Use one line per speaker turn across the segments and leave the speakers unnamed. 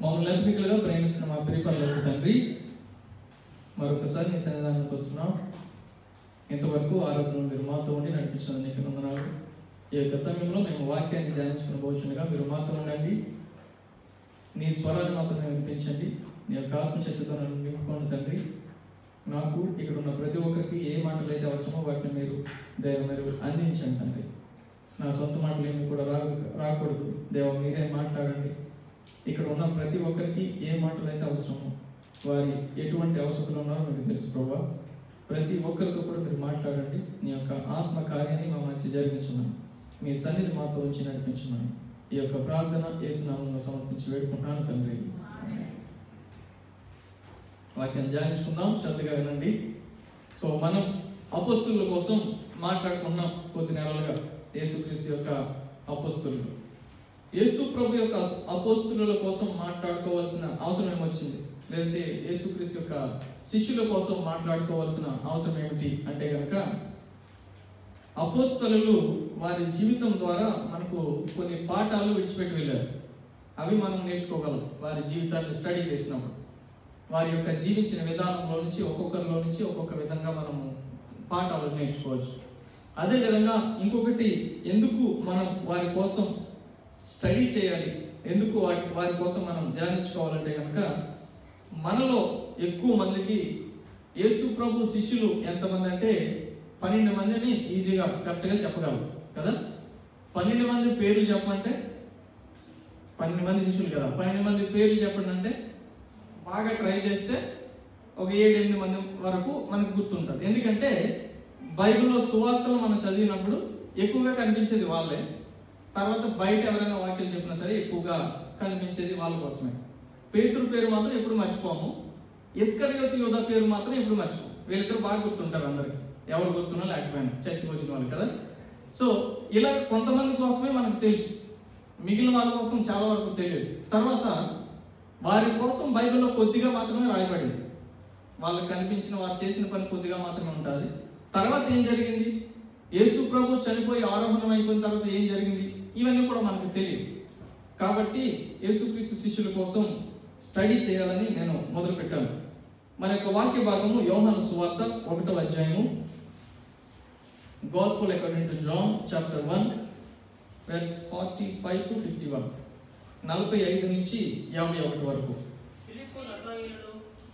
మమ్మల్ని ఎంపికలుగా ప్రేమిస్తున్న మా ప్రియపరులకు తండ్రి మరొకసారి నీ సన్నిధానానికి వస్తున్నాం ఇంతవరకు ఆరాధన మీరు మాతో ఉండి నడిపించిన నీకు వందనాలు ఈ యొక్క సమయంలో మేము వాక్యాన్ని ధ్యానించుకుని పోచుండగా మీరు మాతో ఉండండి నీ స్వరాన్ని మాత్రమే వినిపించండి నీ యొక్క ఆత్మశక్తితో నన్ను నింపుకోండి తండ్రి నాకు ఇక్కడ ఉన్న ప్రతి ఒక్కరికి ఏ మాటలు అయితే అవసరమో వాటిని మీరు దేవ మీరు అందించండి తండ్రి నా సొంత మాటలు ఏమి కూడా రా రాకూడదు దేవ మీరే మాట్లాడండి ఇక్కడ ఉన్న ప్రతి ఒక్కరికి ఏ మాటలు అయితే అవసరమో వారి ఎటువంటి అవసరాలు ఉన్నారో మీకు తెలుసు ప్రభా ప్రతి ఒక్కరితో కూడా మీరు మాట్లాడండి నీ యొక్క ఆత్మ కార్యాన్ని మా మంచి జరిగించున్నాను మీ సన్నిధి మాతో ఉంచి నడిపించున్నాను ఈ యొక్క ప్రార్థన ఏసునామంలో సమర్పించి వేడుకుంటున్నాను తండ్రి వాక్యం ధ్యానించుకుందాం శ్రద్ధగా వినండి సో మనం అపస్తుల కోసం మాట్లాడుకున్నాం కొద్ది నెలలుగా యేసుక్రీస్తు యొక్క అపస్తులు యేసు ప్రభు యొక్క అపోస్తుల కోసం మాట్లాడుకోవాల్సిన అవసరం ఏమొచ్చింది లేదంటే యేసుక్రీస్తు యొక్క శిష్యుల కోసం మాట్లాడుకోవాల్సిన అవసరం ఏమిటి అంటే కనుక అపోస్తలు వారి జీవితం ద్వారా మనకు కొన్ని పాఠాలు విడిచిపెట్టి వెళ్ళారు అవి మనం నేర్చుకోగలం వారి జీవితాన్ని స్టడీ చేసినప్పుడు వారి యొక్క జీవించిన విధానంలో నుంచి ఒక్కొక్కరిలో నుంచి ఒక్కొక్క విధంగా మనము పాఠాలు నేర్చుకోవచ్చు అదేవిధంగా ఇంకొకటి ఎందుకు మనం వారి కోసం స్టడీ చేయాలి ఎందుకు వారి వారి కోసం మనం ధ్యానించుకోవాలంటే కనుక మనలో ఎక్కువ మందికి యేసు ప్రభు శిష్యులు ఎంతమంది అంటే పన్నెండు మందిని ఈజీగా కరెక్ట్గా చెప్పగలరు కదా పన్నెండు మంది పేర్లు చెప్పమంటే పన్నెండు మంది శిష్యులు కదా పన్నెండు మంది పేర్లు చెప్పండి అంటే బాగా ట్రై చేస్తే ఒక ఏడు ఎనిమిది మంది వరకు మనకు గుర్తుంటుంది ఎందుకంటే బైబిల్లో సువార్తలు మనం చదివినప్పుడు ఎక్కువగా కనిపించేది వాళ్ళే తర్వాత బయట ఎవరైనా వాక్యాలు చెప్పినా సరే ఎక్కువగా కనిపించేది వాళ్ళ కోసమే పేతురు పేరు మాత్రం ఎప్పుడు మర్చిపోము ఇస్కరియోతు యోధ పేరు మాత్రం ఎప్పుడు మర్చిపోము వీళ్ళిద్దరు బాగా గుర్తుంటారు అందరికి ఎవరు గుర్తున్నా లేకపోయినా చర్చకు వచ్చిన వాళ్ళు కదా సో ఇలా కొంతమంది కోసమే మనకు తెలుసు మిగిలిన వాళ్ళ కోసం చాలా వరకు తెలియదు తర్వాత వారి కోసం బైబిల్లో కొద్దిగా మాత్రమే రాయబడింది వాళ్ళకి కనిపించిన వారు చేసిన పని కొద్దిగా మాత్రమే ఉంటుంది తర్వాత ఏం జరిగింది యేసు ప్రభు చనిపోయి ఆరోహణం అయిపోయిన తర్వాత ఏం జరిగింది ఇవన్నీ కూడా మనకు తెలియదు కాబట్టి యేసుక్రీస్తు శిష్యుల కోసం స్టడీ చేయాలని నేను మొదలు పెట్టాను మన యొక్క వాక్య భాగము యోహాను సువార్త ఒకటో అధ్యాయము gospel according to John chapter one verse forty five to fifty one నలభై ఐదు నుంచి యాభై ఒకటి వరకు
ఫిలిప్పు నతాయిలను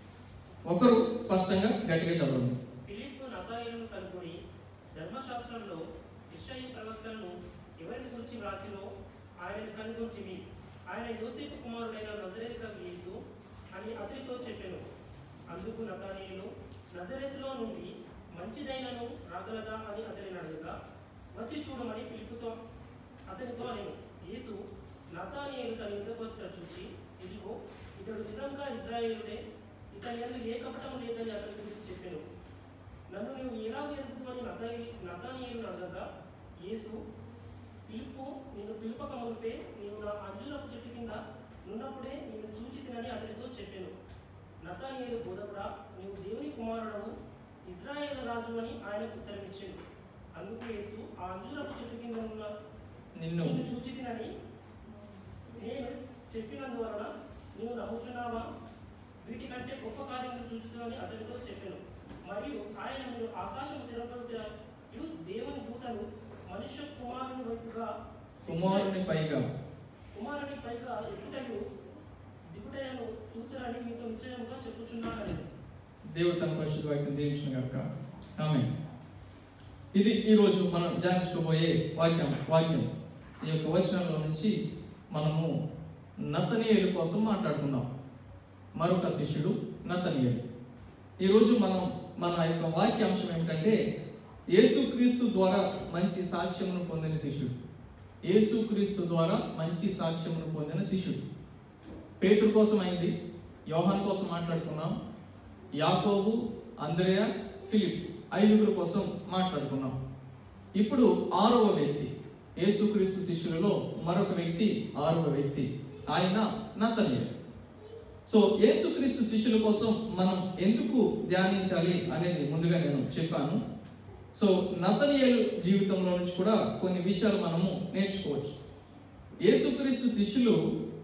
ఒకరు స్పష్టంగా గట్టిగా చదవండి
ఫిలిప్పు నతాయిలను కనుగొని ధర్మశాస్త్రంలో ఇస్రాయేల్ ప్రవక్తలను ఎవరిని గురించి వ్రాసినో ఆయనను కనుగొంచివి ఆయన యోసేపు కుమారుడైన నజరేతుగా యేసు అని అతనితో చెప్పెను అందుకు నతానీయులు నజరేతులో నుండి మంచిదైనను రాగలదా అని అతని అడగగా వచ్చి చూడమని పిలుపుతో అతనితో నేను యేసు నతానీయులు తన యుద్ధకు వచ్చుట చూసి ఇదిగో ఇతడు నిజంగా ఇజ్రాయేలుడే ఇతని యందు ఏ కపటం లేదని అతని గురించి చెప్పాను నన్ను నువ్వు ఎలా ఎదుగుతామని నతాయి నతానీయులు అడగగా యేసు పిలుపు నేను పిలుపక మునిపే నీవు నా అంజులపు చెట్టు కింద నున్నప్పుడే నేను చూచి తినని అతనితో చెప్పాను నతానీయులు బోధకుడా నీవు దేవుని కుమారుడవు ఇజ్రాయేల్ రాజు అని ఆయనకు ఉత్తరమిచ్చాను అందుకు యేసు ఆ అంజులపు చెట్టు కింద ఉన్న
నిన్ను
నిన్ను చూచి తినని నేను చెప్పినందువలన నీవు నమ్ముచున్నావా వీటికంటే గొప్ప కార్యములు చూస్తున్నాని అతనితో చెప్పాను మరియు ఆయన మీరు ఆకాశం తిరగబడుతూ దేవుని దూతలు మనుష్య కుమారుని వైపుగా
కుమారుని పైగా
కుమారుని పైగా ఎక్కుటయు దిగుటయను చూతురని మీతో నిశ్చయముగా చెప్పుచున్నానని
దేవుడు తన పరిశుద్ధ వాక్యం దీవించిన గాక ఆమె ఇది ఈరోజు మనం ధ్యానించుకోబోయే వాక్యం వాక్యం ఈ యొక్క వచనంలో నుంచి మనము నతనీయుల కోసం మాట్లాడుకుందాం మరొక శిష్యుడు నతనీయులు ఈరోజు మనం మన యొక్క వాక్యాంశం ఏమిటంటే యేసుక్రీస్తు ద్వారా మంచి సాక్ష్యమును పొందిన శిష్యుడు యేసుక్రీస్తు ద్వారా మంచి సాక్ష్యమును పొందిన శిష్యుడు పేతురు కోసం అయింది యోహాన్ కోసం మాట్లాడుకున్నాం యాకోబు అంద్రేయ ఫిలిప్ ఐదుగురు కోసం మాట్లాడుకున్నాం ఇప్పుడు ఆరవ వ్యక్తి యేసుక్రీస్తు శిష్యులలో మరొక వ్యక్తి ఆరవ వ్యక్తి ఆయన నతనీయులు సో యేసుక్రీస్తు శిష్యుల కోసం మనం ఎందుకు ధ్యానించాలి అనేది ముందుగా నేను చెప్పాను సో నతనీయులు జీవితంలో నుంచి కూడా కొన్ని విషయాలు మనము నేర్చుకోవచ్చు యేసుక్రీస్తు శిష్యులు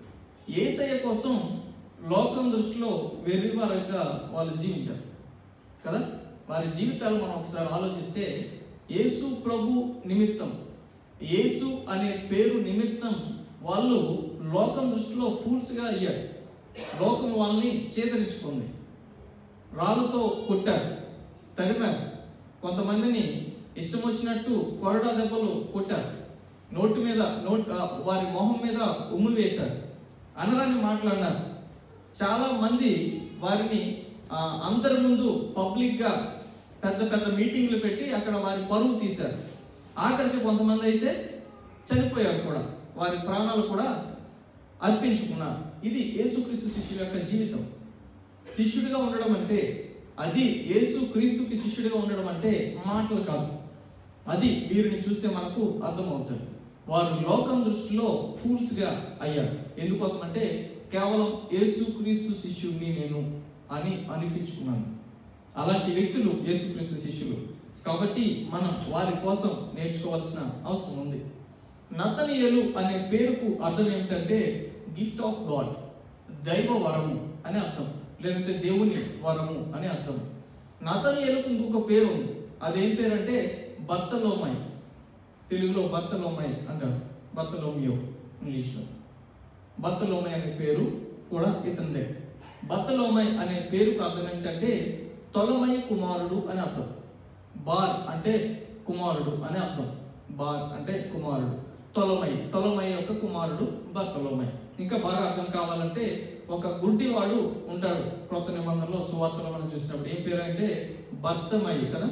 ఏసయ్య కోసం లోకం దృష్టిలో వెర్రివారంగా వాళ్ళు జీవించారు కదా వారి జీవితాలు మనం ఒకసారి ఆలోచిస్తే యేసు ప్రభు నిమిత్తం యేసు అనే పేరు నిమిత్తం వాళ్ళు లోకం దృష్టిలో ఫూల్స్గా అయ్యారు లోకం వాళ్ళని చేదరించుకుంది రాళ్ళతో కొట్టారు తరిమారు కొంతమందిని ఇష్టం వచ్చినట్టు కొరడా దెబ్బలు కొట్టారు నోటి మీద నోట్ ఆ, వారి మొహం మీద ఉమ్ము వేశారు అనరాని మాట్లాడినారు చాలా మంది వారిని ఆ, అందరి ముందు పబ్లిక్గా పెద్ద పెద్ద మీటింగ్లు పెట్టి అక్కడ వారి పరువు తీశారు ఆఖరికి కొంతమంది అయితే చనిపోయారు కూడా వారి ప్రాణాలు కూడా అర్పించుకున్నారు ఇది యేసుక్రీస్తు శిష్యుల యొక్క జీవితం శిష్యుడిగా ఉండడం అంటే అది యేసు క్రీస్తుకి శిష్యుడిగా ఉండడం అంటే మాటలు కాదు అది వీరిని చూస్తే మనకు అర్థమవుతుంది వారు లోకం దృష్టిలో ఫూల్స్ గా అయ్యారు ఎందుకోసం అంటే కేవలం యేసు క్రీస్తు శిష్యుడిని నేను అని అనిపించుకున్నాను అలాంటి వ్యక్తులు యేసుక్రీస్తు శిష్యులు కాబట్టి మనం వారి కోసం నేర్చుకోవాల్సిన అవసరం ఉంది నతనియలు అనే పేరుకు అర్థం ఏమిటంటే గిఫ్ట్ ఆఫ్ గాడ్ దైవ వరము అని అర్థం లేదంటే దేవుని వరము అని అర్థం నతనియలకు ఇంకొక పేరు ఉంది అదేం పేరు అంటే బత్తలోమై తెలుగులో బత్తలోమై అంటారు బత్తలోమియో ఇంగ్లీష్లో బత్తలోమై అనే పేరు కూడా ఇతందే బత్తలోమై అనే పేరుకు అర్థం ఏంటంటే తొలమై కుమారుడు అని అర్థం బార్ అంటే కుమారుడు అని అర్థం బార్ అంటే కుమారుడు తొలమై తొలమై యొక్క కుమారుడు బత్తలోమై ఇంకా బాగా అర్థం కావాలంటే ఒక గుడ్డివాడు ఉంటాడు క్రొత్త నిబంధనలో సువార్తలో మనం చూసినప్పుడు ఏం పేరు అంటే బత్తమై కదా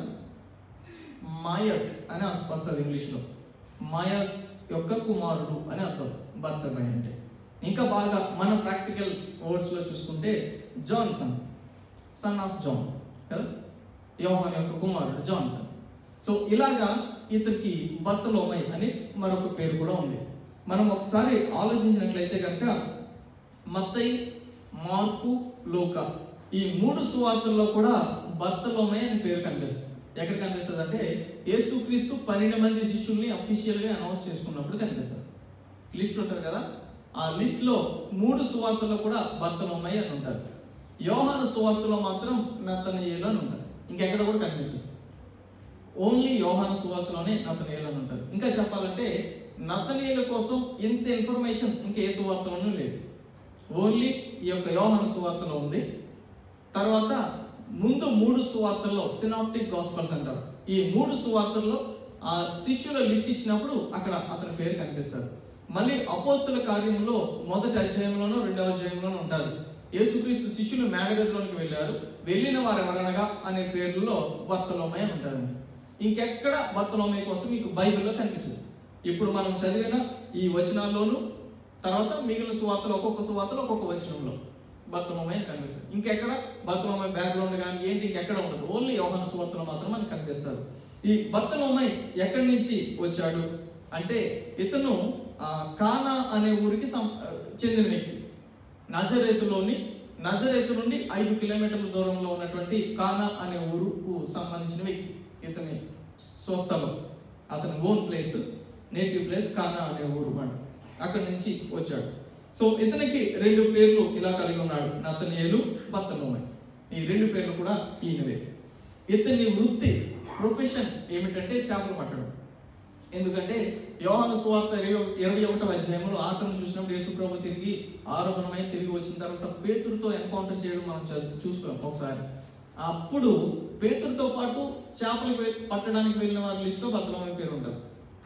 మాయస్ అని వస్తుంది ఇంగ్లీష్లో మాయస్ యొక్క కుమారుడు అని అర్థం బత్తమై అంటే ఇంకా బాగా మన ప్రాక్టికల్ వర్డ్స్లో చూసుకుంటే జాన్సన్ సన్ ఆఫ్ జాన్ కదా యోహాన్ యొక్క కుమారుడు జాన్సన్ సో ఇలాగా ఇతనికి బర్తలోమై అని మరొక పేరు కూడా ఉంది మనం ఒకసారి ఆలోచించినట్లయితే కనుక మత్తయి మార్కు లోక ఈ మూడు సువార్తల్లో కూడా బర్తలోమై అని పేరు కనిపిస్తుంది ఎక్కడ కనిపిస్తుంది అంటే యేసుక్రీస్తు పన్నెండు మంది శిష్యుల్ని అఫీషియల్గా అనౌన్స్ చేసుకున్నప్పుడు కనిపిస్తుంది లిస్ట్ ఉంటుంది కదా ఆ లిస్ట్ లో మూడు సువార్తల్లో కూడా బర్తలోమై అని ఉంటారు యోహాను సువార్తలో మాత్రం నతనయేలు అని ఉంటారు ఇంకెక్కడ కూడా కనిపించదు ఓన్లీ యోహాను సువార్తలోనే నతనయేలు అని ఉంటారు ఇంకా చెప్పాలంటే నతనయేలు కోసం ఇంత ఇన్ఫర్మేషన్ ఇంకా ఏ సువార్తలోనూ లేదు ఓన్లీ ఈ యొక్క యోహాను సువార్తలో ఉంది తర్వాత ముందు మూడు సువార్తల్లో సినాప్టిక్ గాస్పల్స్ అంటారు ఈ మూడు సువార్తల్లో ఆ శిష్యుల లిస్ట్ ఇచ్చినప్పుడు అక్కడ అతని పేరు కనిపిస్తారు మళ్ళీ అపోస్తుల కార్యంలో మొదటి అధ్యాయంలోనూ రెండవ అధ్యాయంలోనూ ఉంటారు యేసుక్రీస్తు శిష్యులు మేడగదిలోనికి వెళ్ళారు వెళ్ళిన వారు ఎవరనగా అనే పేర్లలో బర్తలోమయ అని ఉంటుంది ఇంకెక్కడ బర్తలోమయ కోసం మీకు బైబిల్లో కనిపించదు ఇప్పుడు మనం చదివిన ఈ వచనాల్లోనూ తర్వాత మిగిలిన సువార్తలు ఒక్కొక్క సువార్తలు ఒక్కొక్క వచనంలో బర్తలోమయ అని కనిపిస్తుంది ఇంకెక్కడ బర్తలోమయ బ్యాక్గ్రౌండ్ కానీ ఏంటి ఇంకెక్కడ ఉండదు ఓన్లీ యోహాను సువార్తలో మాత్రం మనకు కనిపిస్తారు ఈ బర్తలోమై ఎక్కడి నుంచి వచ్చాడు అంటే ఇతను ఆ, కానా అనే ఊరికి సం- ఆ, చెందిన వ్యక్తి నజరేతులోని నజరేతు నుండి ఐదు కిలోమీటర్ల దూరంలో ఉన్నటువంటి కానా అనే ఊరుకు సంబంధించిన వ్యక్తి ఇతని స్వస్థలం అతని ఓన్ ప్లేస్ నేటివ్ ప్లేస్ కానా అనే ఊరు మాట అక్కడి నుంచి వచ్చాడు సో ఇతనికి రెండు పేర్లు ఇలా కలిగి ఉన్నాడు నతనియేలు బత్తలోమై ఈ రెండు పేర్లు కూడా ఈయనవే ఇతని వృత్తి ప్రొఫెషన్ ఏమిటంటే చేపలు పట్టడం ఎందుకంటే యోహాను సువార్త ఇరవై ఇరవై ఒకటో అధ్యాయంలో ఆత్మను చూసినప్పుడు యేసుప్రభు తిరిగి ఆరోపణమై తిరిగి వచ్చిన తర్వాత పేతురుతో ఎన్కౌంటర్ చేయడం మనం చూ- చూసుకోం ఒకసారి అప్పుడు పేతురుతో పాటు చేపలు వె- పట్టడానికి వెళ్ళిన వారి లిస్టులో భద్రమైన పేరు ఉంటారు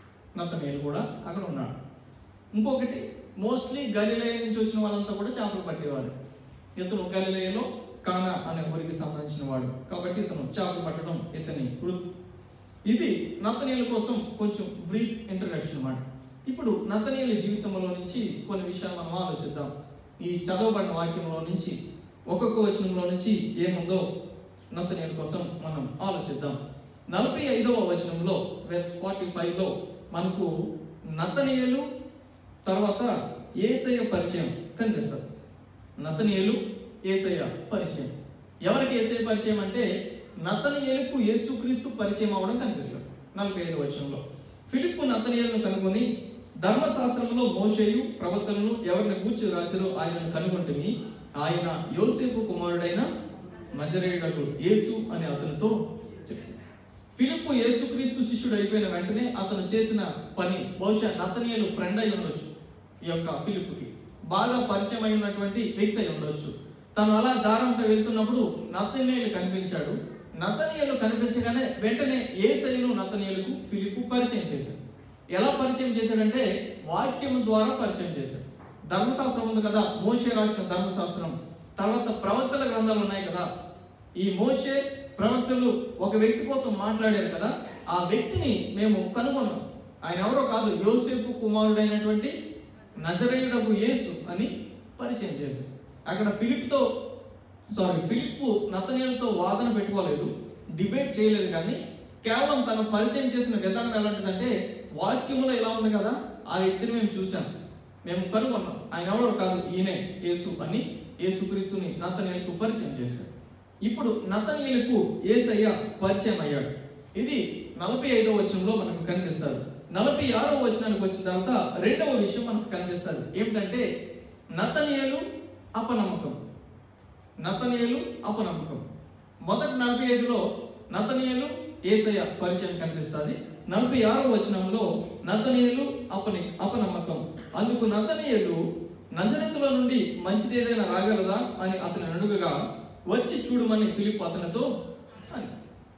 నతనేలు కూడా అక్కడ ఉన్నాడు ఇంకొకటి మోస్ట్లీ గలిలయ నుంచి వచ్చిన వాళ్ళంతా కూడా చేపలు పట్టేవారు ఇతను గలిలయలో కానా అనే ఊరికి సంబంధించిన వాడు కాబట్టి ఇతను చేపలు పట్టడం ఇతని వృత్తి ఇది నతనీయుల కోసం కొంచెం బ్రీఫ్ ఇంట్రడక్షన్ అన్నమాట ఇప్పుడు నతనీయుల జీవితంలో నుంచి కొన్ని విషయాలు మనం ఆలోచిద్దాం ఈ చదవబడిన వాక్యంలో నుంచి ఒక్కొక్క వచనంలో నుంచి ఏముందో నతనీయుల కోసం మనం ఆలోచిద్దాం నలభై ఐదవ వచనంలో వెస్ ఫార్టీ ఫైవ్లో మనకు నతనీయులు తర్వాత ఏసయ్య పరిచయం కనిపిస్తుంది నతనీయులు ఏసయ్య పరిచయం ఎవరికి ఏసయ్య పరిచయం అంటే నతనీయులకు యేసుక్రీస్తు పరిచయం అవ్వడం కనిపిస్తుంది నలభై ఐదు వచనంలో ఫిలిప్పు నతనీయులను కనుగొని ధర్మశాస్త్రంలో మోషేయు ప్రవక్తలను ఎవరిని కూర్చి రాశారో ఆయనను కనుగొంటిమి ఆయన యోసేపు కుమారుడైన నజరేయుడకు యేసు అని అతనితో చెప్పాడు ఫిలిప్పు యేసుక్రీస్తు శిష్యుడు అయిపోయిన వెంటనే అతను చేసిన పని బహుశా నతనీయులు ఫ్రెండ్ అయి ఉండొచ్చు ఈ యొక్క ఫిలిప్పుకి బాగా పరిచయం అయి ఉన్నటువంటి వ్యక్తి అయి ఉండొచ్చు తను అలా దారంతో వెళ్తున్నప్పుడు నతనీయులు కనిపించాడు నతనీయులు కనిపించగానే వెంటనే ఏసైను నతనీయులకు ఫిలిప్పు పరిచయం చేశాడు ఎలా పరిచయం చేశాడంటే వాక్యం ద్వారా పరిచయం చేశాడు ధర్మశాస్త్రం ఉంది కదా మోషే రాసిన ధర్మశాస్త్రం తర్వాత ప్రవక్తల గ్రంథాలు ఉన్నాయి కదా ఈ మోషే ప్రవక్తలు ఒక వ్యక్తి కోసం మాట్లాడారు కదా ఆ వ్యక్తిని మేము కనుగొన్నాం ఆయన ఎవరో కాదు యోసేపు కుమారుడైనటువంటి నజరేయుడకు యేసు అని పరిచయం చేశారు అక్కడ ఫిలిప్తో సారీ ఫిలిప్ నతనీయులతో వాదన పెట్టుకోలేదు డిబేట్ చేయలేదు కానీ కేవలం తను పరిచయం చేసిన విధానం ఎలాంటిదంటే వాక్యములో ఎలా ఉంది కదా ఆ వ్యక్తిని మేము చూసాం మేము కనుగొన్నాం ఆయన ఎవరో కాదు ఈయనే యేసు అని యేసుక్రీస్తుని నతనీయులకు పరిచయం చేశాడు ఇప్పుడు నతనీయులకు ఏసయ్య పరిచయం అయ్యాడు ఇది నలభై ఐదవ వచనంలో మనకు కనిపిస్తారు నలభై ఆరవ వచనానికి వచ్చిన తర్వాత రెండవ విషయం మనకు కనిపిస్తుంది ఏమిటంటే నతనీయులు అపనమ్మకం నతనీయులు అపనమ్మకం మొదటి నలభై ఐదులో నతనీయులు ఏసయ్య పరిచయం కనిపిస్తుంది నలభై ఆరో వచనంలో నతనీయులు అపని అపనమ్మకం అందుకు నతనీయులు నజరతుల నుండి మంచిది ఏదైనా రాగలదా అని అతని అడుగుగా వచ్చి చూడమని ఫిలిప్ అతనితో అని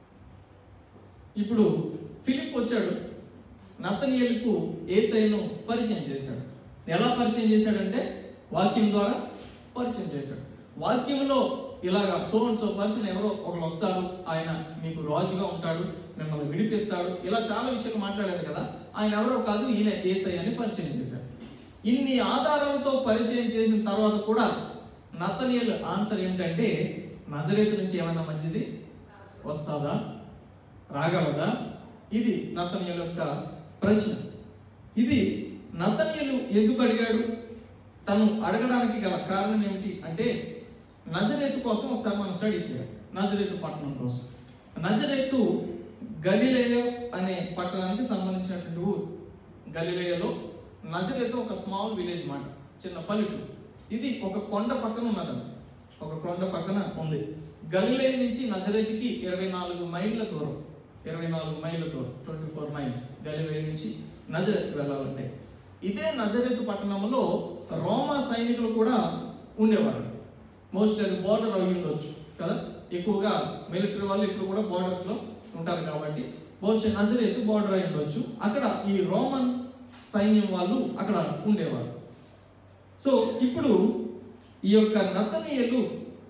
ఇప్పుడు ఫిలిప్ వచ్చాడు నతనీయులకు ఏసైను పరిచయం చేశాడు ఎలా పరిచయం చేశాడంటే వాక్యం ద్వారా పరిచయం చేశాడు వాక్యంలో ఇలాగా సో అండ్ సో పర్సన్ ఎవరో ఒకరు వస్తారు ఆయన మీకు రాజుగా ఉంటాడు మిమ్మల్ని విడిపిస్తాడు ఇలా చాలా విషయాలు మాట్లాడారు కదా ఆయన ఎవరో కాదు ఈయన ఏసై అని పరిచయం చేశారు ఇన్ని ఆధారాలతో పరిచయం చేసిన తర్వాత కూడా నతనీయుల ఆన్సర్ ఏంటంటే నజరేతు నుంచి ఏమన్నా మంచిది వస్తుందా రాగలదా ఇది నతనీయుల యొక్క ప్రశ్న ఇది నతనీయులు ఎందుకు అడిగాడు తను అడగడానికి గల కారణం ఏమిటి అంటే నజరేతు కోసం ఒకసారి మనం స్టడీ చేయాలి నజరేతు పట్టణం కోసం నజరేతు గలిలేయ అనే పట్టణానికి సంబంధించినటువంటి ఊరు గలిలేయలో నజరేతు ఒక స్మాల్ విలేజ్ మాట చిన్న పల్లెటూరు ఇది ఒక కొండ పక్కన ఉన్నదండి ఒక కొండ పక్కన ఉంది గలిలేయ నుంచి నజరేతుకి ఇరవై నాలుగు మైళ్ళ దూరం ఇరవై నాలుగు మైళ్ళ దూరం ట్వంటీ ఫోర్ మైల్స్ గలిలేయ నుంచి నజరేత్ వెళ్ళాలంటే ఇదే నజరేతు పట్టణంలో రోమా సైనికులు కూడా ఉండేవారు మోస్ట్లీ అది బార్డర్ అయి ఉండొచ్చు కదా ఎక్కువగా మిలిటరీ వాళ్ళు ఇప్పుడు కూడా బార్డర్స్ లో ఉంటారు కాబట్టి బహుశా నజరేతు బార్డర్ అయి ఉండొచ్చు అక్కడ ఈ రోమన్ సైన్యం వాళ్ళు అక్కడ ఉండేవారు సో ఇప్పుడు ఈ యొక్క నతనీయులు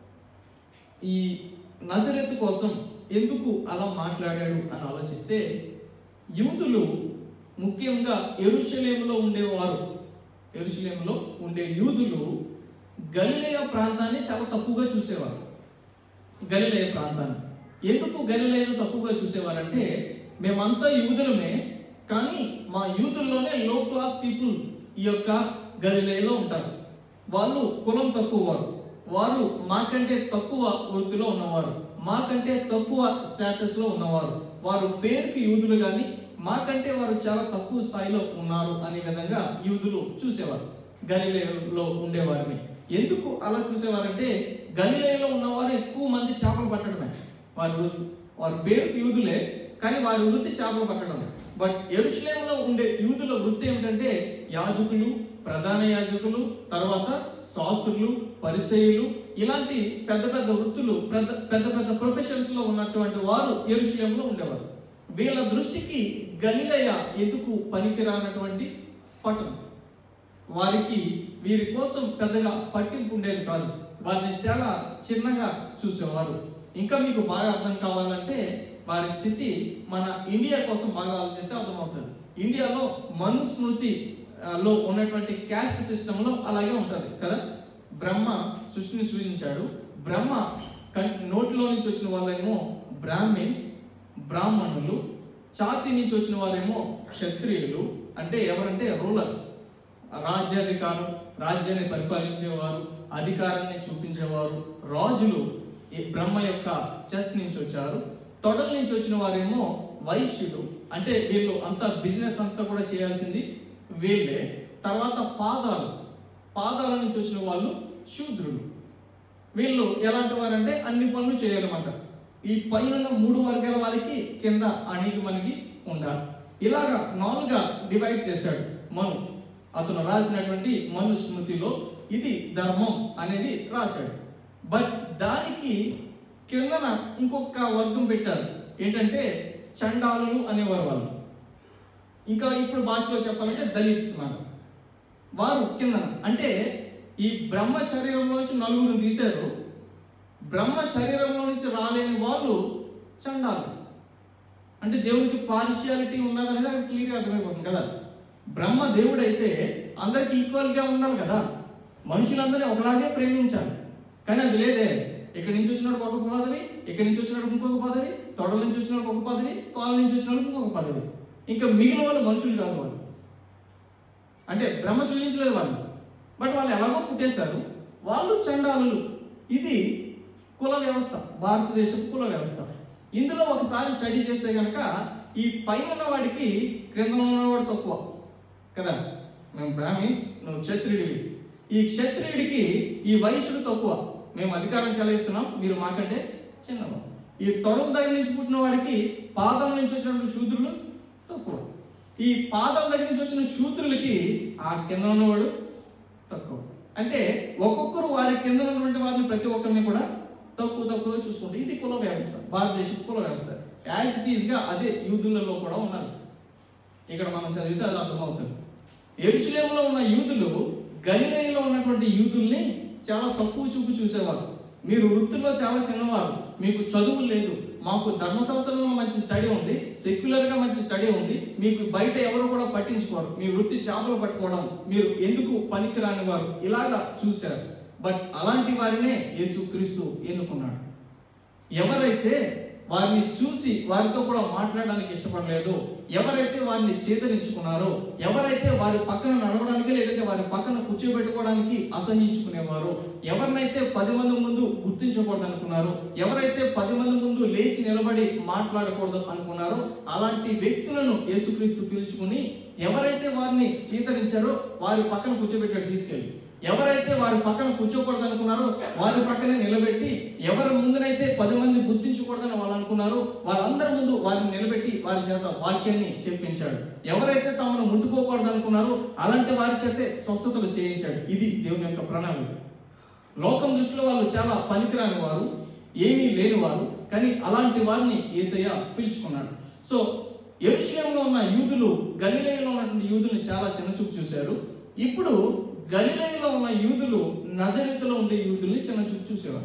ఈ నజరెత్ కోసం ఎందుకు అలా మాట్లాడాడు అని ఆలోచిస్తే యూదులు ముఖ్యంగా ఎరుషలేములో ఉండేవారు ఎరుషలేములో ఉండే యూదులు గలిలయ ప్రాంతాన్ని చాలా తక్కువగా చూసేవారు గలిలయ ప్రాంతాన్ని ఎందుకు గలిలయను తక్కువగా చూసేవారంటే మేమంతా యూదులమే కానీ మా యూదుల్లోనే లో క్లాస్ పీపుల్ ఈ యొక్క గలిలయలో ఉంటారు వాళ్ళు కులం తక్కువ వారు వారు మాకంటే తక్కువ వృత్తిలో ఉన్నవారు మాకంటే తక్కువ స్టేటస్ లో ఉన్నవారు వారు పేరుకి యూదులు కానీ మాకంటే వారు చాలా తక్కువ స్థాయిలో ఉన్నారు అనే విధంగా యూదులు చూసేవారు గలిలేలో ఉండేవారిని ఎందుకు అలా చూసేవారంటే గలిలేలో ఉన్నవారు ఎక్కువ మంది చేపలు పట్టడమే వారి వృత్తి వారి పేరుకి యూదులే కానీ వారి వృత్తి చేపలు పట్టడం బట్ ఎరుషలేంలో ఉండే యూదుల వృత్తి ఏమిటంటే యాజకులు ప్రధాన యాజకులు తర్వాత శాస్త్రులు పరిచయులు ఇలాంటి పెద్ద పెద్ద వృత్తులు పెద్ద పెద్ద పెద్ద ప్రొఫెషన్స్ లో ఉన్నటువంటి వారు ఎరుషలేంలో ఉండేవారు వీళ్ళ దృష్టికి గలిలయ ఎందుకు పనికిరానటువంటి పట్టణం వారికి వీరి కోసం పెద్దగా పట్టింపు ఉండేది కాదు వారిని చాలా చిన్నగా చూసేవారు ఇంకా మీకు బాగా అర్థం కావాలంటే వారి స్థితి మన ఇండియా కోసం బాగా ఆలోచిస్తే అర్థమవుతుంది ఇండియాలో మనుస్మృతి ఆ, లో ఉన్నటువంటి క్యాస్ట్ సిస్టమ్ లో అలాగే ఉంటది కదా బ్రహ్మ సృష్టిని సృజించాడు బ్రహ్మ కం- నోటిలో నుంచి వచ్చిన వాళ్ళేమో బ్రాహ్మిన్స్ బ్రాహ్మణులు ఛాతి నుంచి వచ్చిన వారేమో క్షత్రియులు అంటే ఎవరంటే రూలర్స్ రాజ్యాధికారం రాజ్యాన్ని పరిపాలించేవారు అధికారాన్ని చూపించేవారు రాజులు ఈ బ్రహ్మ యొక్క చెస్ట్ నుంచి వచ్చారు తొడల నుంచి వచ్చిన వారేమో వైశ్యులు అంటే వీళ్ళు అంతా బిజినెస్ అంతా కూడా చేయాల్సింది వీళ్ళే తర్వాత పాదాలు పాదాల నుంచి వచ్చిన వాళ్ళు శూద్రులు వీళ్ళు ఎలాంటి వారంటే అన్ని పనులు చేయాలన్నమాట ఈ పైన ఉన్న మూడు వర్గాల వారికి కింద అణిగి మనకి ఉండాలి ఇలాగా నాలుగుగా డివైడ్ చేశాడు మను అతను రాసినటువంటి మను స్మృతిలో ఇది ధర్మం అనేది రాశాడు బట్ దానికి కిందన ఇంకొక వర్గం పెట్టారు ఏంటంటే చండాలులు అనేవారు వాళ్ళు ఇంకా ఇప్పుడు భాషలో చెప్పాలంటే దళిత్స్ మాట వారు కిందన అంటే ఈ బ్రహ్మ శరీరంలో నుంచి నలుగురు తీశారు బ్రహ్మ శరీరంలో నుంచి రాలేని వాళ్ళు చండాలు అంటే దేవుడికి పార్షియాలిటీ ఉన్నదనేది అక్కడ క్లియర్గా అర్థమైపోతుంది కదా బ్రహ్మ దేవుడు అయితే అందరికి ఈక్వల్గా ఉండాలి కదా మనుషులందరినీ ఒకలాగే ప్రేమించాలి కానీ అది లేదే ఇక్కడి నుంచి వచ్చినప్పుడు ఒక పదవి ఇక్కడి నుంచి వచ్చినప్పుడు ఇంకొక పదవి తొడల నుంచి వచ్చినప్పుడు ఒక పదవి కాళ్ళ నుంచి వచ్చినప్పుడు ఇంకొక పదవి ఇంకా మిగిలిన వాళ్ళు మనుషులు కాదు వాళ్ళు అంటే బ్రహ్మ సృజించలేదు వాళ్ళు బట్ వాళ్ళు ఎలాగో పుట్టేశారు వాళ్ళు చండాలులు ఇది కుల వ్యవస్థ భారతదేశం కుల వ్యవస్థ ఇందులో ఒకసారి స్టడీ చేస్తే కనుక ఈ పైన ఉన్న వాడికి క్రింద ఉన్నవాడు తక్కువ కదా మేము బ్రాహ్మిన్స్ నువ్వు క్షత్రియుడివి ఈ క్షత్రియుడికి ఈ వయసుడు తక్కువ మేము అధికారం చెలాయిస్తున్నాం మీరు మాకంటే చిన్నవాడు ఈ తొడల దగ్గర నుంచి పుట్టిన వాడికి పాదం నుంచి వచ్చినటువంటి శూద్రులు తక్కువ ఈ పాదం దగ్గర నుంచి వచ్చిన శూద్రులకి ఆ కింద ఉన్నవాడు తక్కువ అంటే ఒక్కొక్కరు వారి కింద ఉన్నటువంటి వారిని ప్రతి ఒక్కరిని కూడా తక్కువ తక్కువ చూసుకుంటారు ఇది కుల వ్యవస్థ భారతదేశం కుల వ్యవస్థ యాజ్ ఇట్ ఈస్ గా అదే యూదులలో కూడా ఉన్నారు ఇక్కడ మనం చదివితే అది అర్థమవుతుంది ఎరుసలేములో ఉన్న యూదులు గలిలయలో ఉన్నటువంటి యూదుల్ని చాలా తక్కువ చూపు చూసేవారు మీరు వృత్తిలో చాలా చిన్నవారు మీకు చదువు లేదు మాకు ధర్మశాస్త్రంలో మంచి స్టడీ ఉంది సెక్యులర్ గా మంచి స్టడీ ఉంది మీకు బయట ఎవరు కూడా పట్టించుకోరు మీ వృత్తి చేపలు పట్టుకోవడం మీరు ఎందుకు పనికిరాని వారు ఇలాగా చూశారు బట్ అలాంటి వారినే యేసుక్రీస్తు ఎన్నుకున్నాడు ఎవరైతే వారిని చూసి వారితో కూడా మాట్లాడడానికి ఇష్టపడలేదు ఎవరైతే వారిని చేతరించుకున్నారో ఎవరైతే వారి పక్కన నడవడానికి లేదంటే వారి పక్కన కూర్చోబెట్టుకోవడానికి అసహించుకునేవారు ఎవరినైతే పది మంది ముందు గుర్తించకూడదు అనుకున్నారో ఎవరైతే పది మంది ముందు లేచి నిలబడి మాట్లాడకూడదు అనుకున్నారో అలాంటి వ్యక్తులను యేసుక్రీస్తు పిలుచుకుని ఎవరైతే వారిని చీతరించారో వారి పక్కన కూర్చోబెట్టాడు తీసుకెళ్ళి ఎవరైతే వారి పక్కన కూర్చోకూడదు అనుకున్నారో వారి పక్కనే నిలబెట్టి ఎవరి ముందునైతే పది మంది గుర్తించకూడదని వాళ్ళు అనుకున్నారో వాళ్ళందరి ముందు వారిని నిలబెట్టి వారి చేత వాక్యాన్ని చెప్పించాడు ఎవరైతే తమను ముట్టుకోకూడదు అనుకున్నారో అలాంటి వారి చేతే స్వస్థతలు చేయించాడు ఇది దేవుని యొక్క ప్రణాళిక లోకం దృష్టిలో వాళ్ళు చాలా పనికిరాని వారు ఏమీ లేని వారు కానీ అలాంటి వారిని ఏసయ్య పిలుచుకున్నాడు సో ఎరుషలేంలో ఉన్న యూదులు గలిలయలో ఉన్నటువంటి యూదుల్ని చాలా చిన్నచూపు చూశారు ఇప్పుడు గలిలయలో ఉన్న యూదులు నజరేతులో ఉండే యూదుల్ని చిన్నచూపు చూసేవారు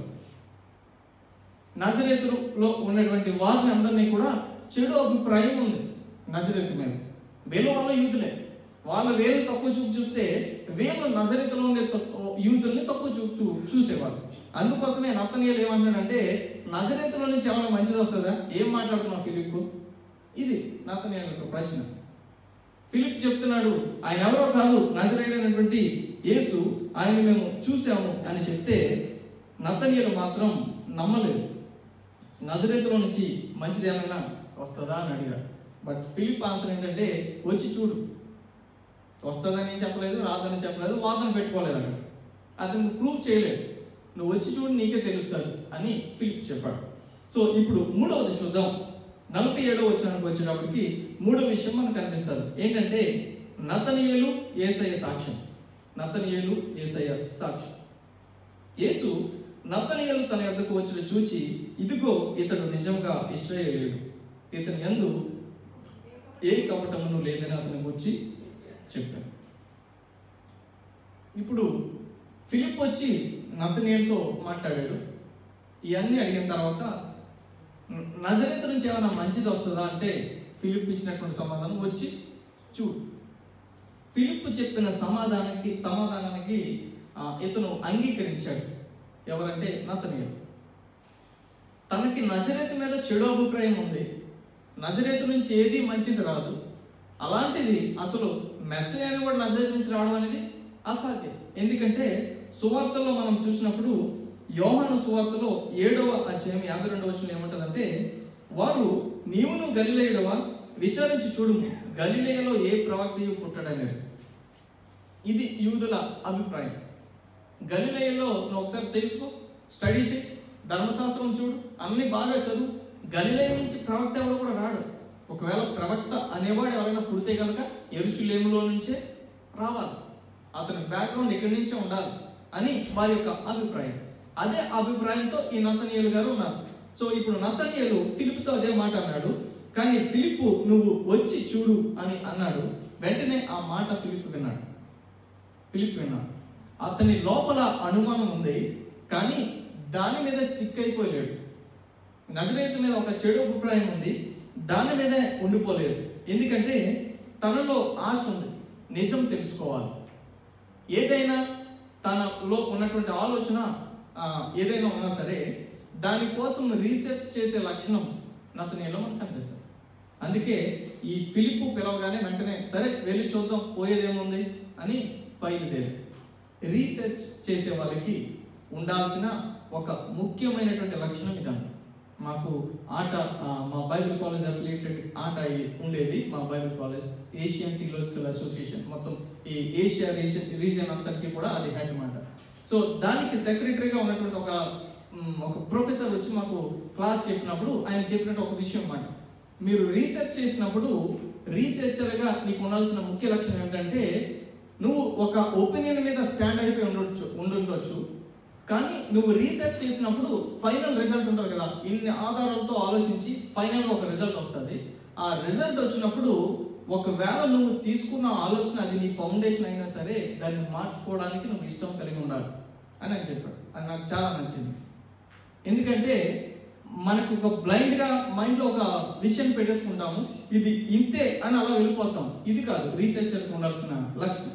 నజరేతులో ఉన్నటువంటి వారిని అందరినీ కూడా చెడు అభిప్రాయం ఉంది నజరేతు మీద వీళ్ళ వాళ్ళ యూదులే వాళ్ళ వేలు తక్కువ చూపు చూస్తే వీళ్ళు నజరేతులో ఉండే తక్కువ యూదుల్ని తక్కువ చూపు చూ- చూసేవారు అందుకోసమే నత్తనీయులు ఏమంటున్నాడంటే నజరేతులో నుంచి ఏమైనా మంచిది వస్తుందా ఏం మాట్లాడుతున్నావు ఫిలిప్ ఇది నత్తనీయుల యొక్క ప్రశ్న ఫిలిప్ చెప్తున్నాడు ఆయన ఎవరో కాదు నజరేడైనటువంటి యేసు ఆయన మేము చూసాము అని చెప్తే నత్తనీయులు మాత్రం నమ్మలేదు నజరేతులో నుంచి మంచిది ఏమైనా వస్తుందా అని అడిగాడు బట్ ఫిలిప్ ఆన్సర్ ఏంటంటే వచ్చి చూడు వస్తుందని చెప్పలేదు రాదని చెప్పలేదు వాదన పెట్టుకోలేదు అక్కడ అతను ప్రూవ్ చేయలేదు నువ్వు వచ్చి చూడు నీకే తెలుస్తుంది అని ఫిలిప్ చెప్పాడు సో ఇప్పుడు మూడవది చూద్దాం నలభై ఏడవ వచ్చినప్పుడు వచ్చేటప్పటికి మూడో విషయం మనకు కనిపిస్తుంది ఏంటంటే నతనీయులు ఏసయ్య సాక్ష్యం నతనీయులు ఏసయ్య సాక్ష్యం యేసు నతనీయులు తన యొద్దకు వచ్చిన చూచి ఇదిగో ఇతడు నిజంగా ఇస్రాయేలీయుడు ఇతని యందు ఏ కపటమును లేదని అతని గురించి చెప్పాడు ఇప్పుడు ఫిలిప్ వచ్చి నతనీయులతో మాట్లాడాడు ఇవన్నీ అడిగిన తర్వాత న- నజరేతు నుంచి ఏమైనా మంచిది వస్తుందా అంటే ఫిలిప్ ఇచ్చినటువంటి సమాధానం వచ్చి చూడు ఫిలిప్ చెప్పిన సమాధానానికి సమాధానానికి ఆ, ఇతను అంగీకరించాడు ఎవరంటే నతనీయులు తనకి నజరేతు మీద చెడు అభిప్రాయం ఉంది నజరేతు నుంచి ఏది మంచిది రాదు అలాంటిది అసలు మెస్సే అని కూడా నజరేతు నుంచి రావడం అనేది అసాధ్యం ఎందుకంటే సువార్తలో మనం చూసినప్పుడు యోహాను సువార్తలో ఏడవ అధ్యాయం యాభై రెండవ వచ్చిన ఏమంటదంటే వారు నీవును గలిలేయుడవా విచారించి చూడు గలిలేయలో ఏ ప్రవక్తయు పుట్టడనేది ఇది యూదుల అభిప్రాయం గలిలయలో నువ్వు ఒకసారి తెలుసుకో స్టడీ చేయి ధర్మశాస్త్రం చూడు అన్ని బాగా చదువు గలిలయ నుంచి ప్రవక్త ఎవరు కూడా రాడు ఒకవేళ ప్రవక్త అనేవాడు ఎవరైనా పుడితే కనుక ఎరుషులేములో నుంచే రావాలి అతని బ్యాక్గ్రౌండ్ ఇక్కడి నుంచే ఉండాలి అని వారి యొక్క అభిప్రాయం అదే అభిప్రాయంతో ఈ నతనీయులు గారు ఉన్నారు సో ఇప్పుడు నతనీయులు ఫిలిప్తో అదే మాట అన్నాడు కానీ ఫిలిప్ నువ్వు వచ్చి చూడు అని అన్నాడు వెంటనే ఆ మాట ఫిలిప్ విన్నాడు ఫిలిప్ విన్నాడు అతని లోపల అనుమానం ఉంది కానీ దాని మీద స్టిక్ అయిపోలేడు నజరేతు మీద ఒక చెడు అభిప్రాయం ఉంది దాని మీదే ఉండిపోలేదు ఎందుకంటే తనలో ఆశ ఉంది నిజం తెలుసుకోవాలి ఏదైనా తనలో ఉన్నటువంటి ఆలోచన ఆ, ఏదైనా ఉన్నా సరే దానికోసం రీసెర్చ్ చేసే లక్షణం నతనేలో మనకు కనిపిస్తుంది అందుకే ఈ పిలుపు పిలవగానే వెంటనే సరే వెళ్ళి చూద్దాం పోయేదేముంది అని బయలుదేరి రీసెర్చ్ చేసే వాళ్ళకి ఉండాల్సిన ఒక ముఖ్యమైనటువంటి లక్షణం ఇదండి మాకు ఆట ఆ, మా బైబిల్ కాలేజ్ అఫిలియేటెడ్ ఆట ఈ- ఉండేది మా Bible college Asian theological association మొత్తం ఈ ఏషియా రీజన్ రీజియన్ అంతటికి కూడా అది హెడ్ మాట సో దానికి సెక్రటరీగా ఉన్నటువంటి ఒక మ్, ఒక ప్రొఫెసర్ వచ్చి మాకు క్లాస్ చెప్పినప్పుడు ఆయన చెప్పినట్టు ఒక విషయం మాట మీరు రీసెర్చ్ చేసినప్పుడు రీసెర్చర్గా నీకు ఉండాల్సిన ముఖ్య లక్షణం ఏంటంటే నువ్వు ఒక ఒపీనియన్ మీద స్టాండ్ అయిపోయి ఉండొచ్చు ఉండుండొచ్చు కానీ నువ్వు రీసెర్చ్ చేసినప్పుడు ఫైనల్ రిజల్ట్ ఉంటుంది కదా ఇన్ని ఆధారాలతో ఆలోచించి ఫైనల్గా ఒక రిజల్ట్ వస్తుంది ఆ రిజల్ట్ వచ్చినప్పుడు ఒకవేళ నువ్వు తీసుకున్న ఆలోచన అది నీ ఫౌండేషన్ అయినా సరే దాన్ని మార్చుకోవడానికి నువ్వు ఇష్టం కలిగి ఉండాలి అని ఆయన చెప్పాడు అది నాకు చాలా నచ్చింది ఎందుకంటే మనకు ఒక బ్లైండ్గా మైండ్లో ఒక విషయం పెట్టేసుకుంటాము ఇది ఇంతే అని అలా వెళ్ళిపోతాం ఇది కాదు రీసెర్చర్కి ఉండాల్సిన లక్షణం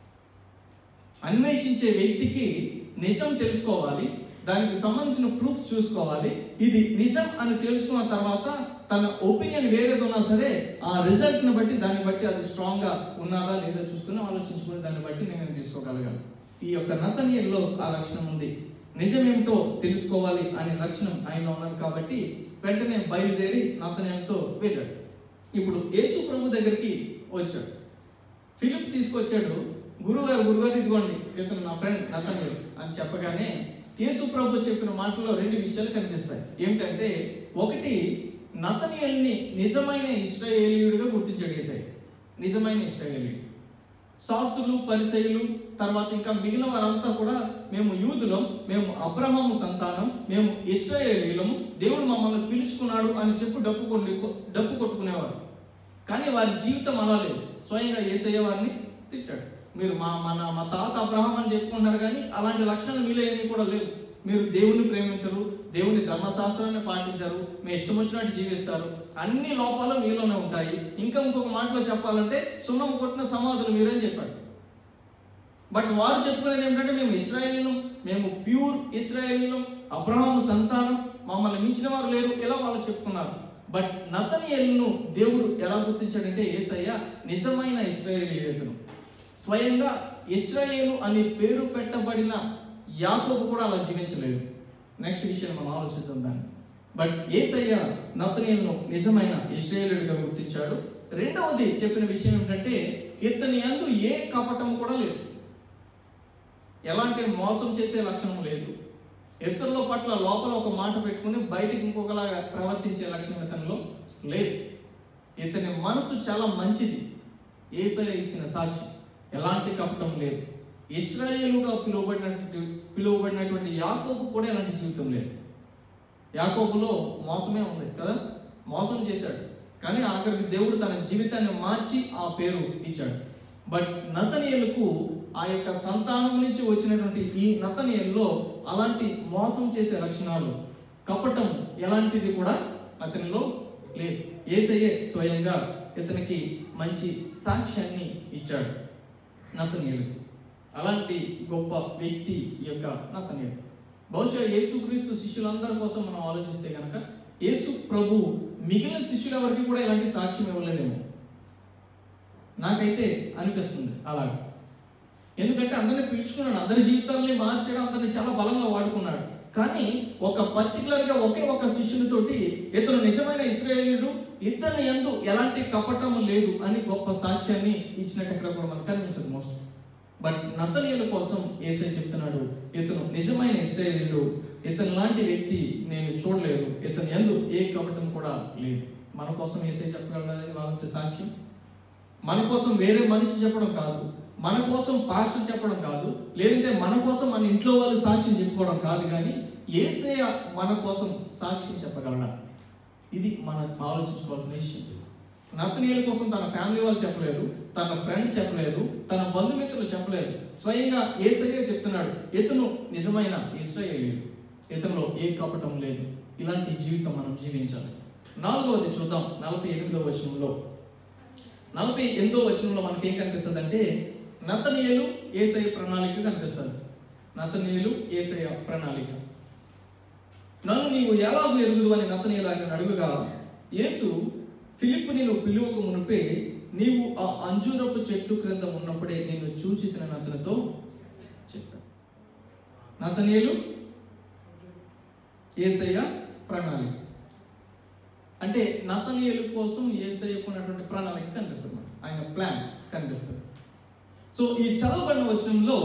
అన్వేషించే వ్యక్తికి నిజం తెలుసుకోవాలి దానికి సంబంధించిన ప్రూఫ్ చూసుకోవాలి ఇది నిజం అని తెలుసుకున్న తర్వాత తన ఒపీనియన్ వేరేది ఉన్నా సరే ఆ రిజల్ట్ని బట్టి దాన్ని బట్టి అది స్ట్రాంగ్గా ఉన్నదా లేదా చూసుకుని ఆలోచించుకుని దాన్ని బట్టి నేను తీసుకోగలగాలి ఈ యొక్క నతనీయుల్లో ఆ లక్షణం ఉంది నిజమేమిటో తెలుసుకోవాలి అనే లక్షణం ఆయన ఉన్నది కాబట్టి వెంటనే బయలుదేరి నతనీయులతో వెళ్ళాడు ఇప్పుడు యేసు ప్రభు దగ్గరికి వచ్చాడు ఫిలిప్ తీసుకొచ్చాడు గురుగారు గురుగారు ఇదిగోండి ఇతను నా ఫ్రెండ్ నతనీయులు అని చెప్పగానే యేసు ప్రభు చెప్పిన మాటల్లో రెండు విషయాలు కనిపిస్తాయి ఏమిటంటే ఒకటి నతనీయుల్ని నిజమైన ఇస్రాయేలీయుడిగా గుర్తించాడు ఏసై నిజమైన ఇస్రాయేలీయుడు శాస్త్రులు పరిచయులు తర్వాత ఇంకా మిగిలిన వారంతా కూడా మేము యూదులం మేము అబ్రహాము సంతానం మేము ఇస్రాయేలీలము దేవుడు మమ్మల్ని పిలుచుకున్నాడు అని చెప్పి డప్పు కొట్టి డప్పు కొట్టుకునేవారు కానీ వారి జీవితం అలా లేదు స్వయంగా ఏసయ్య వారిని తిట్టాడు మీరు మా మన మా తాత అబ్రహాం అని చెప్పుకుంటారు కానీ అలాంటి లక్షణాలు మీలో ఏమీ కూడా లేవు మీరు దేవుణ్ణి ప్రేమించరు దేవుని ధర్మశాస్త్రాన్ని పాటించరు మీ ఇష్టం వచ్చినట్టు జీవిస్తారు అన్ని లోపాలు మీలోనే ఉంటాయి ఇంకా ఇంకొక మాటలో చెప్పాలంటే సున్నం కొట్టిన సమాధులు మీరని చెప్పాడు బట్ వారు చెప్పుకునేది ఏంటంటే మేము ఇస్రాయేలీలం మేము ప్యూర్ ఇస్రాయేలీలం అబ్రహాము సంతానం మమ్మల్ని మించిన వారు లేరు ఇలా వాళ్ళు చెప్పుకున్నారు బట్ నతనియల్ను దేవుడు ఎలా గుర్తించాడంటే ఏసయ్య నిజమైన ఇస్రాయేలీయుతను స్వయంగా ఇస్రాయేలు అని పేరు పెట్టబడిన యాకోబు కూడా అలా జీవించలేదు నెక్స్ట్ విషయం మనం ఆలోచిద్దాం దాన్ని బట్ ఏసయ్య నతనియల్ను నిజమైన ఇస్రాయేలుడిగా గుర్తించాడు రెండవది చెప్పిన విషయం ఏంటంటే ఇతని అందు ఏ కపటం కూడా లేదు ఎలాంటి మోసం చేసే లక్షణం లేదు ఇతరుల పట్ల లోపల ఒక మాట పెట్టుకుని బయటికి ఇంకొకలాగా ప్రవర్తించే లక్షణం ఇతనిలో లేదు ఇతని మనసు చాలా మంచిది ఏసయ ఇచ్చిన సాక్షి ఎలాంటి కపటం లేదు ఇస్రాయేలుగా పిలువబడినటువంటి పిలువబడినటువంటి యాకోబు కూడా ఎలాంటి జీవితం లేదు యాకోబులో మోసమే ఉంది కదా మోసం చేశాడు కానీ ఆఖరికి దేవుడు తన జీవితాన్ని మార్చి ఆ పేరు ఇచ్చాడు బట్ నతనీయులకు ఆ యొక్క సంతానం నుంచి వచ్చినటువంటి ఈ నతనీయుల్లో అలాంటి మోసం చేసే లక్షణాలు కపటం ఎలాంటిది కూడా అతనిలో లేదు ఏసయ్యే స్వయంగా ఇతనికి మంచి సాక్ష్యాన్ని ఇచ్చాడు నతనీయులు అలాంటి గొప్ప వ్యక్తి ఈ యొక్క నతనీయుడు బహుశా యేసుక్రీస్తు శిష్యులందరి కోసం మనం ఆలోచిస్తే కనుక యేసు ప్రభు మిగిలిన శిష్యుల వరకు కూడా ఇలాంటి సాక్ష్యం ఇవ్వలేదేమో నాకైతే అనిపిస్తుంది అలాగే ఎందుకంటే అందరిని పిలుచుకున్నాడు అందరి జీవితాలని మార్చడం అందరిని చాలా బలంగా వాడుకున్నాడు కానీ ఒక పర్టికులర్ గా ఒకే ఒక శిష్యునితోటి ఇతను నిజమైన ఇస్రాయేలీయుడు ఇతని ఎందు ఎలాంటి కపటము లేదు అని గొప్ప సాక్ష్యాన్ని ఇచ్చినట్టు ఇక్కడ కూడా మనకు కనిపించదు మోస్ట్ బట్ నతనీయుల కోసం ఏసై చెప్తున్నాడు ఇతను నిజమైన ఇస్రాయేలీయుడు ఇతను లాంటి వ్యక్తి నేను చూడలేదు ఇతను ఎందు ఏ కపటం కూడా లేదు మన కోసం ఏసై చెప్పగలడని వాళ్ళంటే సాక్ష్యం మన కోసం వేరే మనిషి చెప్పడం కాదు మన కోసం పాస్టర్ చెప్పడం కాదు లేదంటే మన కోసం మన ఇంట్లో వాళ్ళు సాక్ష్యం చెప్పుకోవడం కాదు కానీ ఏసే మన కోసం సాక్ష్యం చెప్పగలడా ఇది మనం ఆలోచించుకోవాల్సిన విషయం నతనీయుల కోసం తన ఫ్యామిలీ వాళ్ళు చెప్పలేదు తన ఫ్రెండ్ చెప్పలేదు తన బంధుమిత్రులు చెప్పలేదు స్వయంగా ఏసయ్యే చెప్తున్నాడు ఇతను నిజమైన ఇస్రాయేలీయుడు ఇతనిలో ఏ కపటం లేదు ఇలాంటి జీవితం మనం జీవించాలి నాలుగవది చూద్దాం నలభై ఎనిమిదవ వచనంలో నలభై ఎనిమిదో వచనంలో మనకి ఏం కనిపిస్తుంది అంటే నతనీయులు ఏసయ ప్రణాళిక కనిపిస్తుంది నతనీయులు ఏసయ ప్రణాళిక నన్ను నీవు ఎలాగూ ఎరుగుదు అని నతనీయులు ఆయన అడుగుగా యేసు ఫిలిప్ నేను పిలువకు మునిపే నీవు ఆ అంజూరపు చెట్టు క్రింద ఉన్నప్పుడే నిన్ను చూచి తిన అతనితో చెప్పాడు నతనీయులు ఏసయ్య ప్రణాళిక అంటే నతనీయుల కోసం ఏసయ్యకున్నటువంటి ప్రణాళిక కనిపిస్తుంది మనకి. ఆయన ప్లాన్ కనిపిస్తుంది సో ఈ చదవబడిన వచనంలో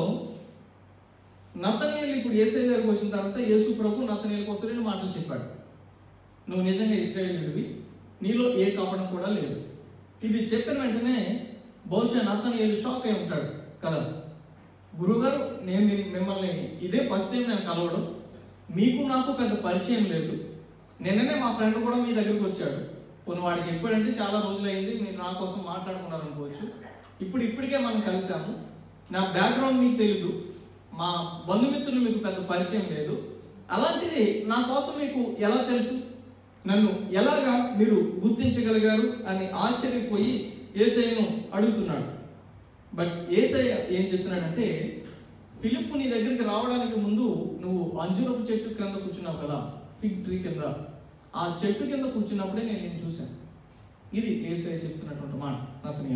నతనీయులు ఇప్పుడు ఏసై దగ్గరకు వచ్చిన తర్వాత యేసు ప్రభు నతనీయుల కోసం రెండు మాటలు చెప్పాడు నువ్వు నిజంగా ఇస్రాయేలుడివి నీలో ఏ కపడం కూడా లేదు ఇది చెప్పిన వెంటనే బహుశా నతనీయులు షాక్ అయి ఉంటాడు కదా గురుగారు నేను మీ- మిమ్మల్ని ఇదే ఫస్ట్ టైం నేను కలవడం మీకు నాకు పెద్ద పరిచయం లేదు నిన్ననే మా ఫ్రెండ్ కూడా మీ దగ్గరికి వచ్చాడు కొన్ని వాడు చెప్పాడంటే చాలా రోజులైంది మీరు నా కోసం మాట్లాడుకున్నారు అనుకోవచ్చు ఇప్పుడు ఇప్పటికే మనం కలిసాము నా బ్యాక్గ్రౌండ్ మీకు తెలియదు మా బంధుమిత్రులు మీకు పెద్ద పరిచయం లేదు అలాంటిది నా కోసం మీకు ఎలా తెలుసు నన్ను ఎలాగా మీరు గుర్తించగలిగారు అని ఆశ్చర్యపోయి ఏసయ్యను అడుగుతున్నాడు బట్ ఏసయ్య ఏం చెప్తున్నాడంటే ఫిలిప్ నీ దగ్గరికి రావడానికి ముందు నువ్వు అంజూరపు చెట్టు కింద కూర్చున్నావు కదా ఫిగ్ ట్రీ కింద ఆ చెట్టు కింద కూర్చున్నప్పుడే నేను నేను చూశాను ఇది ఏసయ్య చెప్తున్నటువంటి మాట అతని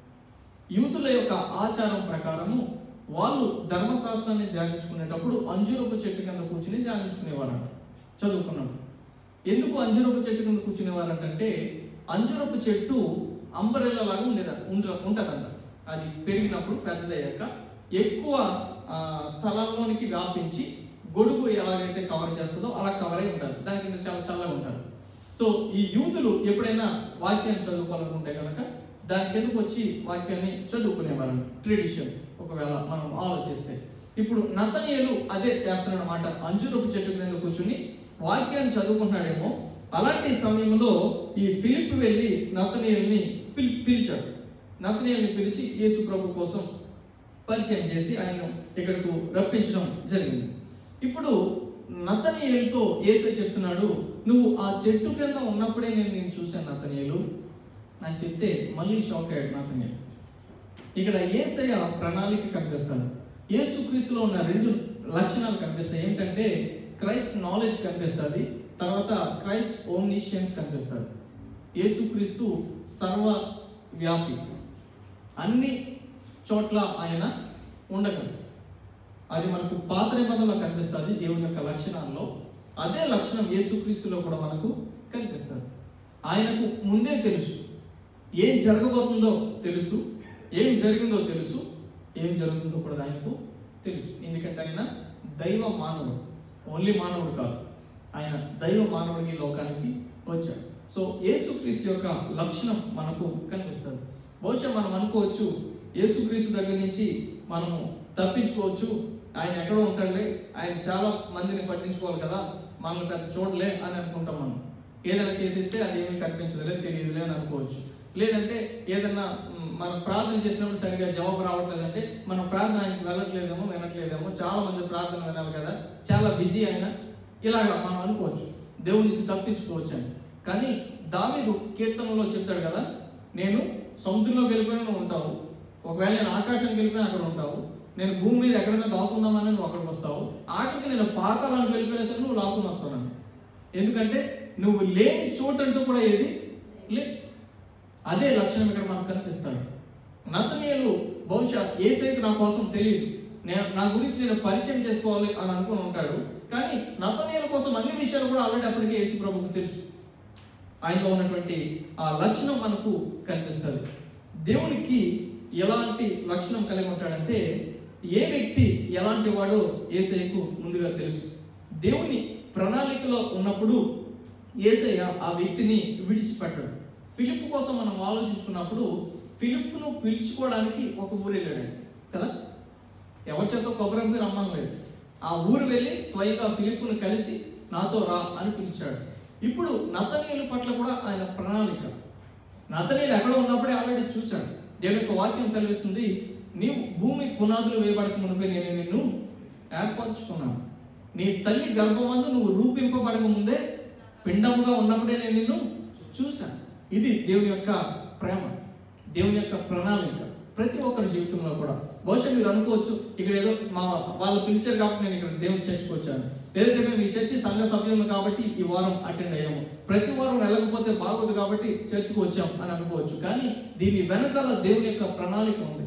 యూతుల యొక్క ఆచారం ప్రకారము వాళ్ళు ధర్మశాస్త్రాన్ని ధ్యానించుకునేటప్పుడు అంజూరపు చెట్టు కింద కూర్చుని ధ్యానించుకునేవారంట చదువుకున్నప్పుడు ఎందుకు అంజూరపు చెట్టు కింద కూర్చునేవారంటే అంజూరపు చెట్టు అంబరెల్లా లాగా ఉండేది ఉండ ఉంటదంట అది పెరిగినప్పుడు పెద్దదయ్యాక ఎక్కువ ఆ, స్థలంలోనికి వ్యాపించి గొడుగు ఎలాగైతే కవర్ చేస్తుందో అలా కవర్ అయి ఉంటుంది దాని కింద చాలా చల్లగా ఉంటుంది సో ఈ యూతులు ఎప్పుడైనా వాక్యాన్ని చదువుకోవాలనుకుంటే కనుక దాని కిందకు వచ్చి వాక్యాన్ని చదువుకునేవారు ట్రెడిషన్ ఒకవేళ మనం ఆలోచిస్తే ఇప్పుడు నతనీయులు అదే చేస్తున్నాడనమాట అంజురపు చెట్టు కింద కూర్చుని వాక్యాన్ని చదువుకుంటున్నాడేమో అలాంటి సమయంలో ఈ ఫిలిప్ వెళ్ళి నతనీయుల్ని పిలి పిలిచాడు నతనీయుల్ని పిలిచి యేసు ప్రభు కోసం పరిచయం చేసి ఆయన ఇక్కడకు రప్పించడం జరిగింది ఇప్పుడు నతనీయులతో ఏసై చెప్తున్నాడు నువ్వు ఆ చెట్టు కింద ఉన్నప్పుడే నేను నేను చూశాను నతనీయులు అని చెప్తే మళ్ళీ షాక్ అయ్యాడు నతనీయులు ఇక్కడ ఏసయ్య ప్రణాళిక కనిపిస్తాడు యేసుక్రీస్తులో ఉన్న రెండు లక్షణాలు కనిపిస్తాయి ఏంటంటే క్రైస్ట్ నాలెడ్జ్ కనిపిస్తుంది తర్వాత క్రైస్ట్ ఓమ్నిషియన్స్ కనిపిస్తుంది యేసుక్రీస్తు సర్వ వ్యాపి అన్ని చోట్ల ఆయన ఉండగలడు అది మనకు పాత నిబంధనలో కనిపిస్తుంది దేవుని యొక్క లక్షణాల్లో అదే లక్షణం యేసుక్రీస్తులో కూడా మనకు కనిపిస్తుంది ఆయనకు ముందే తెలుసు ఏం జరగబోతుందో తెలుసు ఏం జరిగిందో తెలుసు ఏం జరుగుతుందో కూడా ఆయనకు తెలుసు ఎందుకంటే ఆయన దైవ మానవుడు ఓన్లీ మానవుడు కాదు ఆయన దైవ మానవుడికి ఈ లోకానికి వచ్చాడు సో యేసుక్రీస్తు యొక్క లక్షణం మనకు కనిపిస్తుంది బహుశా మనం అనుకోవచ్చు యేసుక్రీస్తు దగ్గర నుంచి మనము తప్పించుకోవచ్చు ఆయన ఎక్కడో ఉంటాడులే ఆయన చాలా మందిని పట్టించుకోవాలి కదా మనల్ని పెద్ద చూడలే అని అనుకుంటాం మనం ఏదైనా చేసేస్తే అది ఏమీ కనిపించదులే తెలియదులే అని అనుకోవచ్చు లేదంటే ఏదన్నా మ్, మనం ప్రార్థన చేసినప్పుడు సరిగ్గా జవాబు రావట్లేదంటే మనం ప్రార్థన ఆయనకి వెళ్ళట్లేదేమో వినట్లేదేమో చాలా మంది ప్రార్థన వినాలి కదా చాలా బిజీ అయినా ఇలాగా మనం అనుకోవచ్చు దేవుడి నుంచి తప్పించుకోవచ్చు అని కానీ దావీదు కీర్తనలో చెప్తాడు కదా నేను సముద్రంలోకి వెళ్ళిపోయినా నువ్వు ఉంటావు ఒకవేళ నేను ఆకాశానికి వెళ్ళిపోయినా అక్కడ ఉంటావు నేను భూమి మీద ఎక్కడైనా దాక్కుందామని నువ్వు అక్కడికి వస్తావు ఆఖరికి నేను పాతాళానికి వెళ్ళిపోయినా సరే నువ్వు లాక్కుని వస్తావు నన్ను ఎందుకంటే నువ్వు లేని చోటంటూ కూడా ఏది లే అదే లక్షణం ఇక్కడ మనకు కనిపిస్తాడు నతనీయులు బహుశా ఏసైకి నా కోసం తెలియదు నేను నా గురించి నేను పరిచయం చేసుకోవాలి అని అనుకుని ఉంటాడు కానీ నతనీయుల కోసం అన్ని విషయాలు కూడా ఆల్రెడీ అప్పటికే యేసు ప్రభుకు తెలుసు ఆయనలో ఉన్నటువంటి ఆ లక్షణం మనకు కనిపిస్తుంది దేవునికి ఎలాంటి లక్షణం కలిగి ఉంటాడంటే ఏ వ్యక్తి ఎలాంటి వాడో ఏసయ్యకు ముందుగా తెలుసు దేవుని ప్రణాళికలో ఉన్నప్పుడు ఏసయ్య ఆ వ్యక్తిని విడిచిపెట్టడు ఫిలిప్ కోసం మనం ఆలోచించుకున్నప్పుడు ఫిలిప్ను పిలుచుకోవడానికి ఒక ఊరు వెళ్ళాడు ఆయన. కదా ఎవరి చేత కొబ్బరికి రమ్మనలేదు ఆ ఊరు వెళ్ళి స్వయంగా ఫిలిప్ను కలిసి నాతో రా అని పిలిచాడు ఇప్పుడు నతనీయుల పట్ల కూడా ఆయన ప్రణాళిక నతనీయులు ఎక్కడ ఉన్నప్పుడే ఆల్రెడీ చూశాడు దేవుని యొక్క వాక్యం సెలవిస్తుంది నీవు భూమి పునాదులు వేయబడక మునిపే నేను నిన్ను ఏర్పరచుకున్నాను నీ తల్లి గర్భమందు నువ్వు రూపింపబడక ముందే పిండముగా ఉన్నప్పుడే నేను నిన్ను చూశాను ఇది దేవుని యొక్క ప్రేమ దేవుని యొక్క ప్రణాళిక ప్రతి ఒక్కరి జీవితంలో కూడా బహుశా మీరు అనుకోవచ్చు ఇక్కడ ఏదో మా వాళ్ళు పిలిచారు కాబట్టి నేను ఇక్కడ దేవుని చర్చకు వచ్చాను లేదంటే మేము ఈ చర్చి సంఘ సభ్యులు కాబట్టి ఈ వారం అటెండ్ అయ్యాము ప్రతి వారం వెళ్ళకపోతే బాగోదు కాబట్టి చర్చికి వచ్చాం అని అనుకోవచ్చు కానీ దీని వెనకాల దేవుని యొక్క ప్రణాళిక ఉంది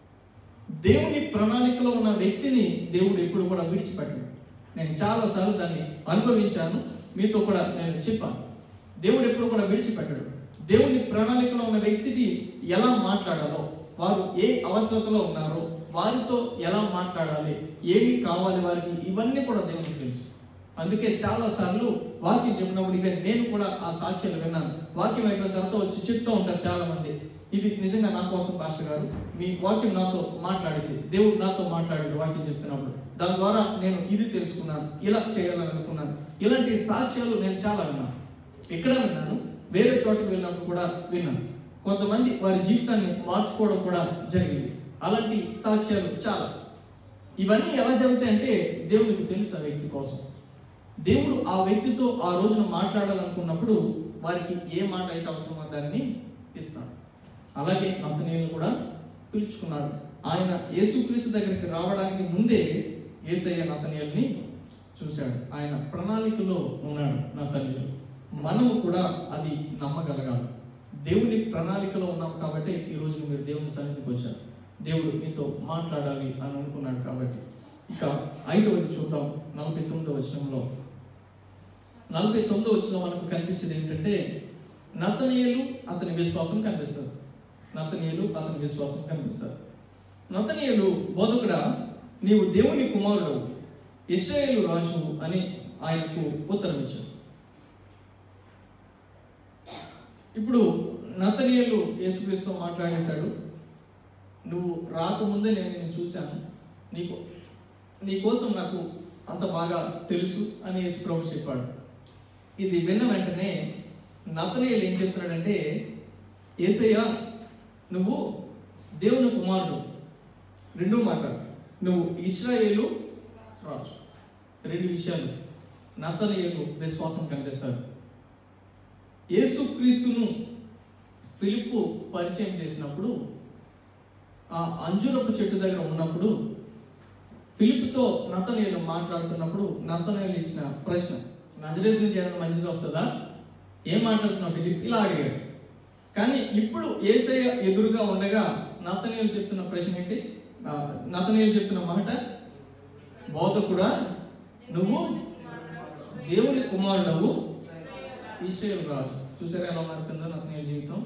దేవుని ప్రణాళికలో ఉన్న వ్యక్తిని దేవుడు ఎప్పుడు కూడా విడిచిపెట్టడు నేను చాలాసార్లు దాన్ని అనుభవించాను మీతో కూడా నేను చెప్పాను దేవుడు ఎప్పుడు కూడా విడిచిపెట్టడు దేవుని ప్రణాళికలో ఉన్న వ్యక్తిని ఎలా మాట్లాడాలో వారు ఏ అవసరతలో ఉన్నారో వారితో ఎలా మాట్లాడాలి ఏమి కావాలి వారికి ఇవన్నీ కూడా దేవునికి తెలుసు అందుకే చాలా సార్లు వాక్యం చెప్పినప్పుడు ఇక నేను కూడా ఆ సాక్ష్యాలు విన్నాను వాక్యం అయిపోయిన తర్వాత వచ్చి చెప్తూ ఉంటారు చాలా మంది ఇది నిజంగా నా కోసం పాస్టర్ గారు మీ వాక్యం నాతో మాట్లాడింది దేవుడు నాతో మాట్లాడింది వాక్యం చెప్తున్నప్పుడు దాని ద్వారా నేను ఇది తెలుసుకున్నాను ఇలా చేయాలని అనుకున్నాను ఇలాంటి సాక్ష్యాలు నేను చాలా విన్నాను ఎక్కడ విన్నాను వేరే చోటకి వెళ్ళినప్పుడు కూడా విన్నాను కొంతమంది వారి జీవితాన్ని మార్చుకోవడం కూడా జరిగింది అలాంటి సాక్ష్యాలు చాలా ఇవన్నీ ఎలా జరుగుతాయంటే దేవునికి తెలుసు ఆ వ్యక్తి కోసం దేవుడు ఆ వ్యక్తితో ఆ రోజున మాట్లాడాలనుకున్నప్పుడు వారికి ఏ మాట అయితే అవసరమో దాన్ని ఇస్తాడు అలాగే నతనీయులు కూడా పిలుచుకున్నాడు ఆయన యేసుక్రీస్తు దగ్గరికి రావడానికి ముందే ఏసయ్య నతనీయుల్ని చూశాడు ఆయన ప్రణాళికలో ఉన్నాడు నతనీయులు మనము కూడా అది నమ్మగలగాలి దేవుని ప్రణాళికలో ఉన్నాం కాబట్టి ఈ రోజు మీరు దేవుని సన్నిధికి వచ్చారు దేవుడు మీతో మాట్లాడాలి అని అనుకున్నాడు కాబట్టి ఇక ఐదవది చూద్దాం నలభై తొమ్మిదో వచనంలో నలభై తొమ్మిదో వచ్చిన మనకు కనిపించేది ఏంటంటే నతనీయులు అతని విశ్వాసం కనిపిస్తుంది నతనీయులు అతని విశ్వాసం కనిపిస్తారు నతనీయులు బోధకుడా నీవు దేవుని కుమారుడు ఇస్రాయేలు రాజు అని ఆయనకు ఉత్తరం ఇచ్చాడు ఇప్పుడు నతనీయులు యేసుక్రీస్తు మాట్లాడేశాడు నువ్వు రాకముందే నేను నిన్ను చూశాను నీకు నీ కోసం నాకు అంత బాగా తెలుసు అని యేసు ప్రభు చెప్పాడు ఇది విన్న వెంటనే నతనీయులు ఏం చెప్తున్నాడంటే ఏసయ్య నువ్వు దేవుని కుమారుడు రెండో మాట నువ్వు ఇస్రాయేలు రాజు రెండు విషయాలు నతనీయులు విశ్వాసం కనిపిస్తారు యేసుక్రీస్తును ఫిలిప్పు పరిచయం చేసినప్పుడు ఆ అంజురపు చెట్టు దగ్గర ఉన్నప్పుడు ఫిలిప్తో నతనీయులు మాట్లాడుతున్నప్పుడు నతనీయులు ఇచ్చిన ప్రశ్న నజరేతు నుంచి ఏమైనా మంచిది వస్తుందా ఏం మాట్లాడుతున్నావు ఫిలిప్ ఇలా అడిగాడు కానీ ఇప్పుడు ఏసయ్య ఎదురుగా ఉండగా నతనీయులు చెప్తున్న ప్రశ్న ఏంటి ఆ, నతనీయులు చెప్తున్న మాట బోధకుడా నువ్వు దేవుని కుమారుడవు ఇస్రాయేల్ రాజు చూసారా ఎలా మారిపోయిందో నతనీయుల జీవితం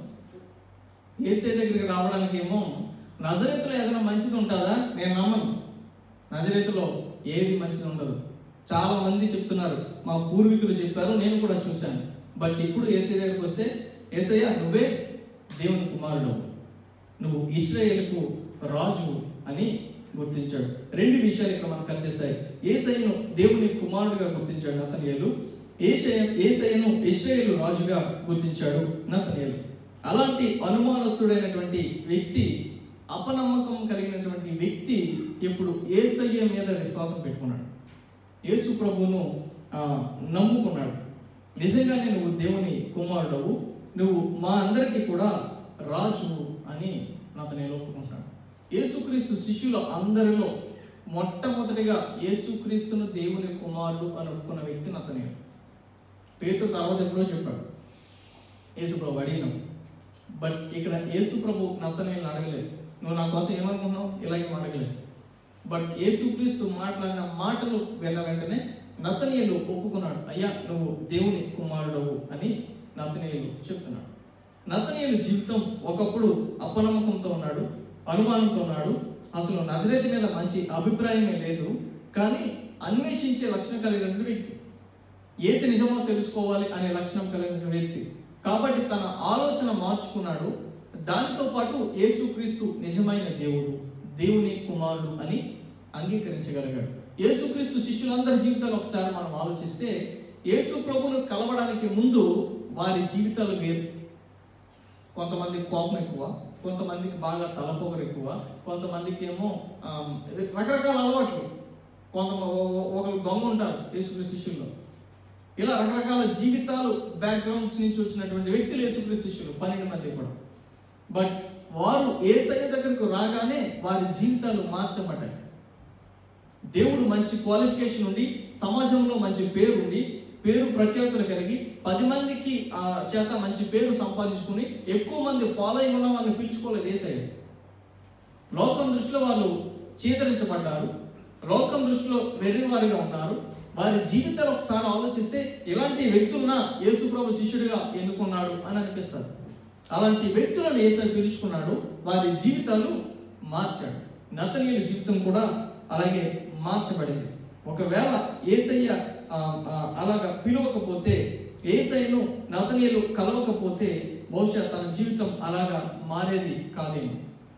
ఏసే దగ్గరికి రావడానికి ఏమో నజరేతులో ఏదైనా మంచిది ఉంటుందా నేను నమ్మను నజరేతులో ఏది మంచిది ఉండదు చాలా మంది చెప్తున్నారు మా పూర్వీకులు చెప్పారు నేను కూడా చూశాను బట్ ఇప్పుడు ఏసై దగ్గరికి వస్తే ఏసయ్య నువ్వే దేవుని కుమారుడు నువ్వు ఇస్రాయేల్కు రాజు అని గుర్తించాడు రెండు విషయాలు ఇక్కడ మనకు కనిపిస్తాయి ఏసయ్యను దేవుని కుమారుడుగా గుర్తించాడు నతనియలు ఏసయ ఏసయ్యను ఇస్రాయేలు రాజుగా గుర్తించాడు నతనియలు అలాంటి అనుమానస్తుడైనటువంటి వ్యక్తి అపనమ్మకం కలిగినటువంటి వ్యక్తి ఇప్పుడు ఏసయ్య మీద విశ్వాసం పెట్టుకున్నాడు యేసు ప్రభువును ఆ, నమ్ముకున్నాడు నిజంగానే నువ్వు దేవుని కుమారుడవు నువ్వు మా అందరికీ కూడా రాజు అని నతనేలో ఒప్పుకుంటాడు యేసుక్రీస్తు శిష్యుల అందరిలో మొట్టమొదటిగా యేసుక్రీస్తును దేవుని కుమారుడు అని ఒప్పుకున్న వ్యక్తి నతనే పేరు తర్వాత ఎప్పుడో చెప్పాడు యేసు ప్రభు అడిగినాం బట్ ఇక్కడ యేసు ప్రభు నతనేలు అడగలేదు నువ్వు నా కోసం ఏమనుకున్నావు ఇలాగే అడగలేదు బట్ యేసుక్రీస్తు మాట్లాడిన మాటలు విన్న వెంటనే నతనీయులు ఒప్పుకున్నాడు అయ్యా నువ్వు దేవుని కుమారుడవు అని నతనీయులు చెప్తున్నాడు నతనీయుల జీవితం ఒకప్పుడు అపనమ్మకంతో ఉన్నాడు అనుమానంతో ఉన్నాడు అసలు నజరేతు మీద మంచి అభిప్రాయమే లేదు కానీ అన్వేషించే లక్షణం కలిగిన వ్యక్తి ఏది నిజమో తెలుసుకోవాలి అనే లక్షణం కలిగిన వ్యక్తి కాబట్టి తన ఆలోచన మార్చుకున్నాడు దానితో పాటు యేసుక్రీస్తు నిజమైన దేవుడు దేవుని కుమారుడు అని అంగీకరించగలిగాడు యేసుక్రీస్తు శిష్యులందరి జీవితాలు ఒకసారి మనం ఆలోచిస్తే యేసు ప్రభును కలవడానికి ముందు వారి జీవితాలు వేరు కొంతమందికి కోపం ఎక్కువ కొంతమందికి బాగా తలపోగరు ఎక్కువ కొంతమందికి ఏమో ఆమ్, రకరకాల అలవాట్లు కొంత ఒకరు దొంగ ఉంటారు యేసుక్రీస్తు శిష్యుల్లో ఇలా రకరకాల జీవితాలు బ్యాక్గ్రౌండ్స్ నుంచి వచ్చినటువంటి వ్యక్తులు యేసుక్రీస్తు శిష్యులు పన్నెండు మంది కూడా బట్ వారు ఏసయ్య దగ్గరకు రాగానే వారి జీవితాలు మార్చబడ్డాయి దేవుడు మంచి క్వాలిఫికేషన్ ఉండి సమాజంలో మంచి పేరు ఉండి పేరు ప్రఖ్యాతులు కలిగి పది మందికి ఆ చేత మంచి పేరు సంపాదించుకుని ఎక్కువ మంది ఫాలోయింగ్ ఉన్న వాళ్ళని పిలుచుకోలేదు ఏసయ్య లోకం దృష్టిలో వాళ్ళు చీతరించబడ్డారు లోకం దృష్టిలో వెర్రివారిగా ఉన్నారు వారి జీవితాలు ఒకసారి ఆలోచిస్తే ఇలాంటి వ్యక్తులన యేసుప్రభు శిష్యుడిగా ఎన్నుకున్నాడు అని అనిపిస్తారు అలాంటి వ్యక్తులను ఏసై పిలుచుకున్నాడు వారి జీవితాలు మార్చాడు నతనీయుల జీవితం కూడా అలాగే మార్చబడింది ఒకవేళ ఏసయ్య ఆ, ఆ, అలాగా పిలవకపోతే ఏసయ్యను నతనీయులు కలవకపోతే బహుశా తన జీవితం అలాగా మారేది కాదేమో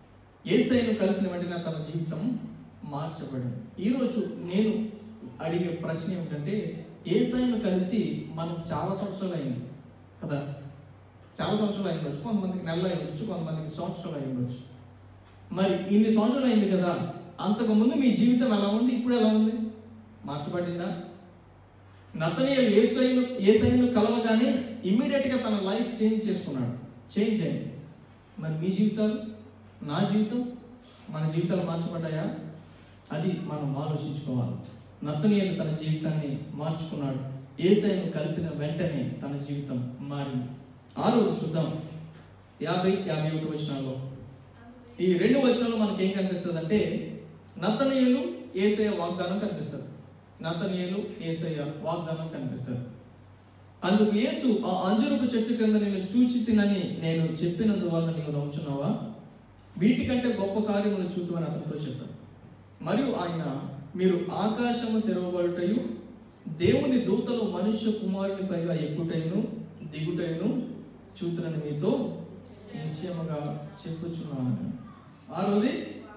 ఏసైను కలిసిన వెంటనే తన జీవితం మార్చబడింది ఈరోజు నేను అడిగే ప్రశ్న ఏమిటంటే ఏసైను కలిసి మనం చాలా సంవత్సరాలు అయింది కదా చాలా సంవత్సరాలు అయి ఉండొచ్చు కొంతమందికి నెలలు అయి ఉండొచ్చు కొంతమందికి సంవత్సరాలు అయి ఉండొచ్చు మరి ఇన్ని సంవత్సరాలు అయింది కదా అంతకు ముందు మీ జీవితం ఎలా ఉంది ఇప్పుడు ఎలా ఉంది మార్చబడిందా నతనీయులు ఏసైను ఏసైను కలవగానే ఇమ్మీడియట్ గా తన లైఫ్ చేంజ్ చేసుకున్నాడు చేంజ్ అయింది మరి మీ జీవితాలు నా జీవితం మన జీవితాలు మార్చబడ్డాయా అది మనం ఆలోచించుకోవాలి నతనీయులు తన జీవితాన్ని మార్చుకున్నాడు ఏసైను కలిసిన వెంటనే తన జీవితం మారింది ఆరో చూద్దాం యాభై యాభై ఒకటి వచనాల్లో ఈ రెండు వచనాలు మనకి ఏం కనిపిస్తుంది అంటే నతనీయులు ఏసయ వాగ్దానం కనిపిస్తుంది నతనీయులు ఏసయ్య వాగ్దానం కనిపిస్తుంది అందుకు యేసు ఆ అంజురపు చెట్టు కింద నేను చూచి తినని నేను చెప్పినందువల్ల నీవు నమ్ముచున్నావా వీటికంటే గొప్ప కార్యములు చూతుమని అతనితో చెప్పాడు మరియు ఆయన మీరు ఆకాశము తెరవబడుటయు దేవుని దూతలు మనుష్య కుమారుని పైగా ఎక్కుటైను దిగుటైను చూతునని మీతో నిశ్చయముగా చెప్పుచున్నాను ఆరోది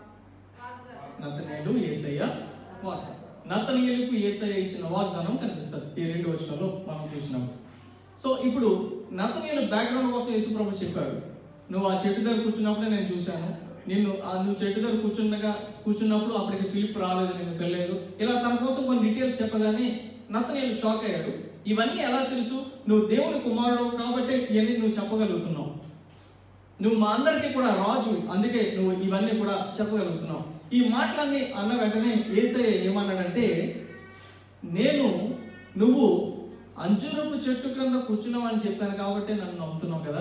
నతనీయులు ఏసయ్య వాగ్దానం నతనీయులకు ఏసయ్య ఇచ్చిన వాగ్దానం కనిపిస్తుంది ఈ రెండు వర్షాల్లో మనం చూసినాము సో ఇప్పుడు నతనీయుల బ్యాక్గ్రౌండ్ కోసం యేసుప్రభు చెప్పాడు నువ్వు ఆ చెట్టు దగ్గర కూర్చున్నప్పుడే నేను చూశాను నిన్ను ఆ నువ్వు చెట్టు దగ్గర కూర్చుండగా కూర్చున్నప్పుడు అప్పటికి ఫిలిప్ రాలేదు నేను వెళ్ళలేదు ఇలా తన కోసం కొన్ని డీటెయిల్స్ చెప్పగానే నతనీయులు షాక్ అయ్యాడు ఇవన్నీ ఎలా తెలుసు నువ్వు దేవుని కుమారుడు కాబట్టి ఇవన్నీ నువ్వు చెప్పగలుగుతున్నావు నువ్వు మా అందరికీ కూడా రాజు అందుకే నువ్వు ఇవన్నీ కూడా చెప్పగలుగుతున్నావు ఈ మాటలన్నీ అన్న వెంటనే ఏసయ్య ఏమన్నాడంటే నేను నువ్వు అంజూరపు చెట్టు క్రింద కూర్చున్నావు అని చెప్పాను కాబట్టి నన్ను నమ్ముతున్నావు కదా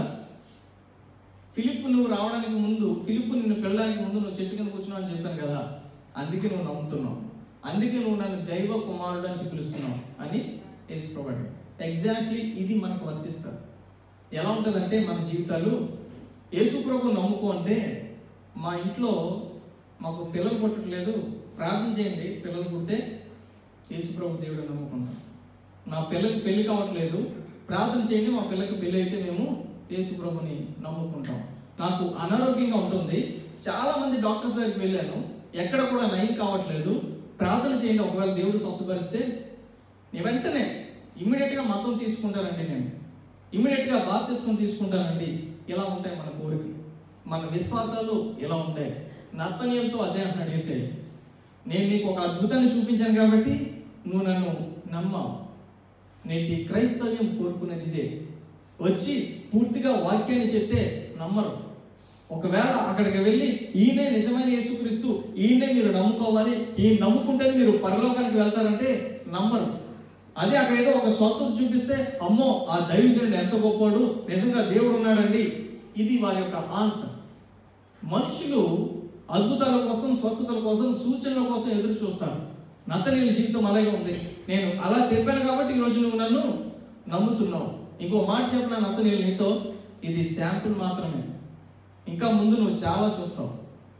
ఫిలిప్ నువ్వు రావడానికి ముందు ఫిలిప్ నిన్ను పెళ్ళడానికి ముందు నువ్వు చెట్టు కింద కూర్చున్నావు అని చెప్పాను కదా అందుకే నువ్వు నమ్ముతున్నావు అందుకే నువ్వు నన్ను దైవ కుమారుడు అని పిలుస్తున్నావు అని వేసుకోబడి ఎగ్జాక్ట్లీ ఇది మనకు వర్తిస్తారు ఎలా ఉంటుందంటే మన జీవితాలు యేసు ప్రభు నమ్ముకో అంటే మా ఇంట్లో మాకు పిల్లలు పుట్టట్లేదు ప్రార్థన చేయండి పిల్లలు పుడితే యేసు ప్రభు దేవుడు నమ్ముకుంటాం మా పిల్లకి పెళ్లి కావట్లేదు ప్రార్థన చేయండి మా పిల్లకి పెళ్లి అయితే మేము యేసు ప్రభుని నమ్ముకుంటాం నాకు అనారోగ్యంగా ఉంటుంది చాలా మంది డాక్టర్స్ దగ్గరికి వెళ్ళాను ఎక్కడ కూడా నయం కావట్లేదు ప్రార్థన చేయండి ఒకవేళ దేవుడు స్వస్థపరిస్తే నేను వెంటనే ఇమ్మీడియట్గా మతం తీసుకుంటానండి నేను ఇమ్మీడియట్గా బాప్తిస్మం తీసుకుంటానండి ఇలా ఉంటాయి మన కోరికలు మన విశ్వాసాలు ఇలా ఉంటాయి నర్తనీయంతో అదే అంటున్నాడు ఏసై నేను నీకు ఒక అద్భుతాన్ని చూపించాను కాబట్టి నువ్వు నన్ను నమ్మావు నేటి క్రైస్తవ్యం కోరుకునేది ఇదే వచ్చి పూర్తిగా వాక్యాన్ని చెప్తే నమ్మరు ఒకవేళ అక్కడికి వెళ్ళి ఈయనే నిజమైన యేసుక్రీస్తు ఈయనే మీరు నమ్ముకోవాలి ఈ నమ్ముకుంటేనే మీరు పరలోకానికి వెళ్తారంటే నమ్మరు అదే అక్కడ ఏదో ఒక స్వస్థత చూపిస్తే అమ్మో ఆ దైవజనుడు ఎంత గొప్పోడు నిజంగా దేవుడు ఉన్నాడండి ఇది వారి యొక్క ఆన్సర్ మనుషులు అద్భుతాల కోసం స్వస్థతల కోసం సూచనల కోసం ఎదురు చూస్తారు నతనీయుల జీవితం అలాగే ఉంది నేను అలా చెప్పాను కాబట్టి ఈరోజు నువ్వు నన్ను నమ్ముతున్నావు ఇంకో మాట చెప్పిన నతనీయులు నీతో ఇది శాంపుల్ మాత్రమే ఇంకా ముందు నువ్వు చాలా చూస్తావు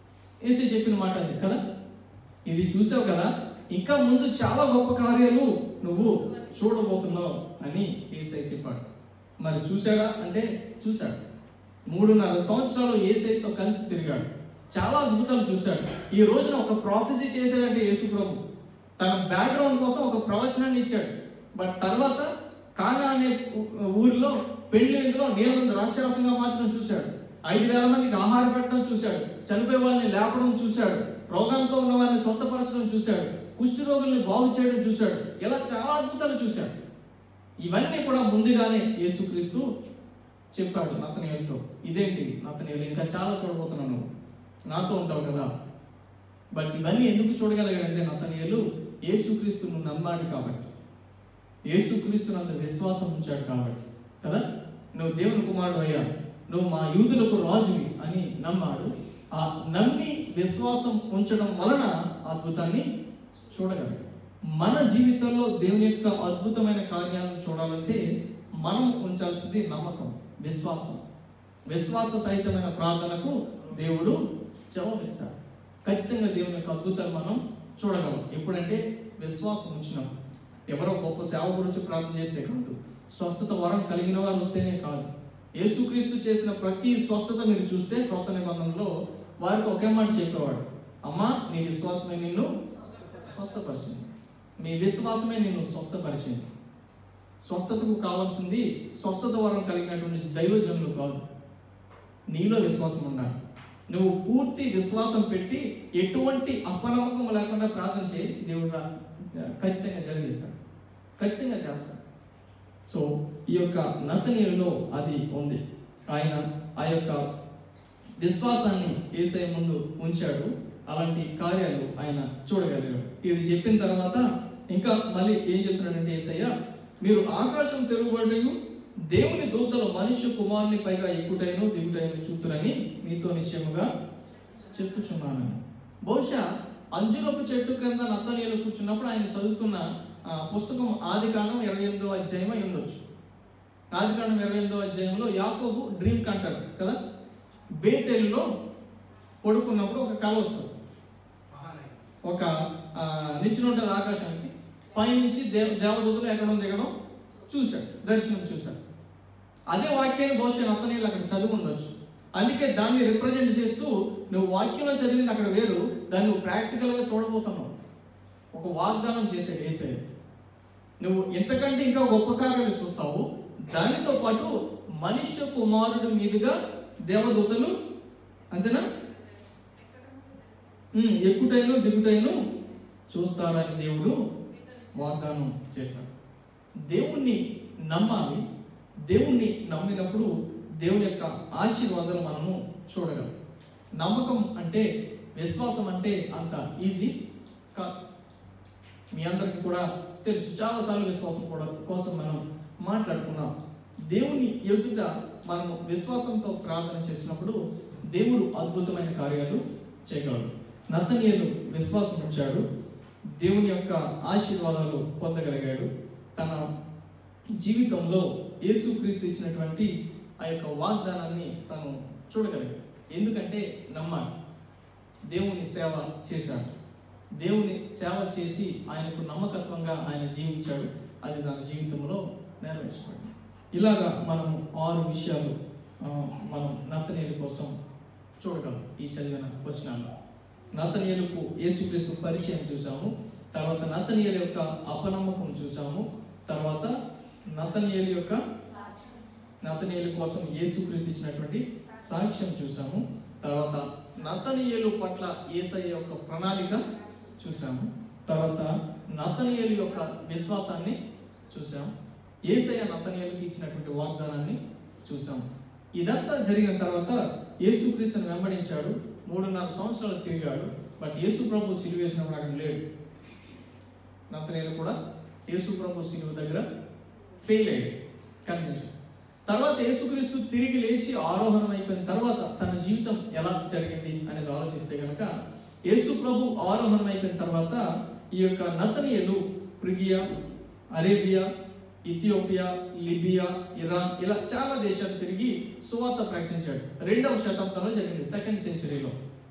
ఏసై చెప్పిన మాట అది కదా ఇది చూసావు కదా ఇంకా ముందు చాలా గొప్ప కార్యాలు నువ్వు చూడబోతున్నావు అని ఏసై చెప్పాడు మరి చూశాడా అంటే చూశాడు మూడున్నర సంవత్సరాలు ఏసైతో కలిసి తిరిగాడు చాలా అద్భుతాలు చూశాడు ఈ రోజున ఒక ప్రాఫెసీ చేశాడంటే యేసు ప్రభు తన బ్యాక్గ్రౌండ్ కోసం ఒక ప్రవచనాన్ని ఇచ్చాడు బట్ తర్వాత కానా అనే ఊ- ఊరిలో పెళ్లి విందులో నీళ్ళను ద్రాక్షరసంగా మార్చడం చూశాడు ఐదు వేల మందికి ఆహారం పెట్టడం చూశాడు చనిపోయే వాళ్ళని లేపడం చూశాడు రోగంతో ఉన్న వారిని స్వస్థపరచడం చూశాడు కుష్టి రోగుల్ని బాగు చేయడం చూశాడు ఇలా చాలా అద్భుతాలు చూశాడు ఇవన్నీ కూడా ముందుగానే యేసుక్రీస్తు చెప్పాడు నతనేయులతో ఇదేంటి నతనేయులు ఇంకా చాలా చూడబోతున్నావు నువ్వు నాతో ఉంటావు కదా బట్ ఇవన్నీ ఎందుకు చూడగలిగాడంటే నతనేయులు యేసుక్రీస్తును నమ్మాడు కాబట్టి యేసుక్రీస్తును అంత విశ్వాసం ఉంచాడు కాబట్టి కదా నువ్వు దేవుని కుమారుడు అయ్యా నువ్వు మా యూదులకు రాజువి అని నమ్మాడు ఆ నమ్మి విశ్వాసం ఉంచడం వలన అద్భుతాన్ని చూడగలడు మన జీవితంలో దేవుని యొక్క అద్భుతమైన కార్యాలను చూడాలంటే మనం ఉంచాల్సింది నమ్మకం విశ్వాసం విశ్వాస సహితమైన ప్రార్థనకు దేవుడు జవాబిస్తాడు ఖచ్చితంగా దేవుని యొక్క అద్భుతాలు మనం చూడగలం ఎప్పుడంటే విశ్వాసం ఉంచినాం ఎవరో గొప్ప సేవ గురించి ప్రార్థన చేస్తే కాదు స్వస్థత వరం కలిగిన వారు వస్తేనే కాదు యేసుక్రీస్తు చేసిన ప్రతి స్వస్థత మీరు చూస్తే క్రొత్త నిబంధనలో వారికి ఒకే మాట చెప్పేవాడు అమ్మా నీ విశ్వాసమే నిన్ను స్వస్థపరిచింది మీ విశ్వాసమే నిన్ను స్వస్థపరిచింది స్వస్థతకు కావాల్సింది స్వస్థత వరం కలిగినటువంటి దైవజనులు కాదు నీలో విశ్వాసం ఉండాలి నువ్వు పూర్తి విశ్వాసం పెట్టి ఎటువంటి అపనమ్మకం లేకుండా ప్రార్థన చేయి దేవుడు రా- ఖచ్చితంగా జరిగిస్తాడు ఖచ్చితంగా చేస్తాడు సో ఈ యొక్క నతనీయులో అది ఉంది ఆయన ఆ యొక్క విశ్వాసాన్ని ఏసై ముందు ఉంచాడు అలాంటి కార్యాలు ఆయన చూడగలిగాడు ఇది చెప్పిన తర్వాత ఇంకా మళ్ళీ ఏం చెప్తున్నాడంటే ఏసయ్య మీరు ఆకాశం తెరుగుబడియు దేవుని దూతలు మనుష్య కుమారుని పైగా ఎక్కుటైను దిగుటైను చూతురని మీతో నిశ్చయముగా చెప్పుచున్నాను బహుశా అంజురపు చెట్టు క్రింద నత్తనీయులు కూర్చున్నప్పుడు ఆయన చదువుతున్న ఆ, పుస్తకం ఆది కాండం ఇరవై ఎనిమిదో అధ్యాయం అయి ఉండొచ్చు ఆది కాండం ఇరవై ఎనిమిదో అధ్యాయంలో యాకోబు డ్రీమ్ కంటాడు కదా బేతేలులో పడుకున్నప్పుడు ఒక కళ వస్తుంది ఒక ఆ, నిచ్చెన ఉంటుంది ఆకాశానికి పైనుంచి దేవ దేవదూతలు ఎక్కడం దిగడం చూశాడు దర్శనం చూశాడు అదే వాక్యాన్ని బహుశా అతనీళ్ళు అక్కడ చదివి ఉండొచ్చు అందుకే దాన్ని రిప్రజెంట్ చేస్తూ నువ్వు వాక్యంలో చదివింది అక్కడ వేరు దాన్ని నువ్వు ప్రాక్టికల్గా చూడబోతున్నావు ఒక వాగ్దానం చేశాడు ఏసే నువ్వు ఇంతకంటే ఇంకా గొప్ప కార్యాలు చూస్తావు దానితో పాటు మనుష్య కుమారుడు మీదుగా దేవదూతలు అంతేనా ఉమ్, ఎక్కుటైను దిగుటైను చూస్తారని దేవుడు వాగ్దానం చేశాడు దేవుణ్ణి నమ్మాలి దేవుణ్ణి నమ్మినప్పుడు దేవుని యొక్క ఆశీర్వాదాలు మనము చూడగలం నమ్మకం అంటే విశ్వాసం అంటే అంత ఈజీ కాదు మీ అందరికీ కూడా తెలుసు చాలాసార్లు విశ్వాసం కూడా కోసం మనం మాట్లాడుకున్నాం దేవుని ఎదుట మనము విశ్వాసంతో ప్రార్థన చేసినప్పుడు దేవుడు అద్భుతమైన కార్యాలు చేయగలడు నతనీయులు విశ్వాసం ఉంచాడు దేవుని యొక్క ఆశీర్వాదాలు పొందగలిగాడు తన జీవితంలో యేసుక్రీస్తు ఇచ్చినటువంటి ఆ యొక్క వాగ్దానాన్ని తను చూడగలిగాడు ఎందుకంటే నమ్మాడు దేవుని సేవ చేశాడు దేవుని సేవ చేసి ఆయనకు నమ్మకత్వంగా ఆయన జీవించాడు అది తన జీవితంలో నెరవేర్చబడింది ఇలాగా మనం ఆరు విషయాలు ఆ, మనం నత్తనీయుల కోసం చూడగలం ఈ చదివిన వచనాల్లో నతనీయులకు యేసుక్రీస్తు పరిచయం చూసాము తర్వాత నతనీయుల యొక్క అపనమ్మకం చూసాము తర్వాత నతనీయుల యొక్క నతనీయుల కోసం యేసుక్రీస్తు ఇచ్చినటువంటి సాక్ష్యం చూసాము తర్వాత నతనీయులు పట్ల ఏసయ్య యొక్క ప్రణాళిక చూసాము తర్వాత నతనీయుల యొక్క విశ్వాసాన్ని చూసాము ఏసయ్య నతనీయులకి ఇచ్చినటువంటి వాగ్దానాన్ని చూసాము ఇదంతా జరిగిన తర్వాత యేసుక్రీస్తుని వెంబడించాడు మూడున్నర సంవత్సరాలు తిరిగాడు బట్ యేసు ప్రభు సిలువ వేసినప్పుడు అక్కడ లేడు నతనీయులు కూడా యేసు ప్రభు సిలువ దగ్గర ఫెయిల్ అయ్యాడు కనిపించాడు తర్వాత యేసుక్రీస్తు తిరిగి లేచి ఆరోహణం అయిపోయిన తర్వాత తన జీవితం ఎలా జరిగింది అనేది ఆలోచిస్తే కనుక యేసు ప్రభు ఆరోహణం అయిపోయిన తర్వాత ఈ యొక్క నతనీయులు Phrygia Arabia Ethiopia Libya Iran ఇలా చాలా దేశాలు తిరిగి సువార్త ప్రకటించాడు రెండవ శతాబ్దంలో జరిగింది సెకండ్ సెంచరీలో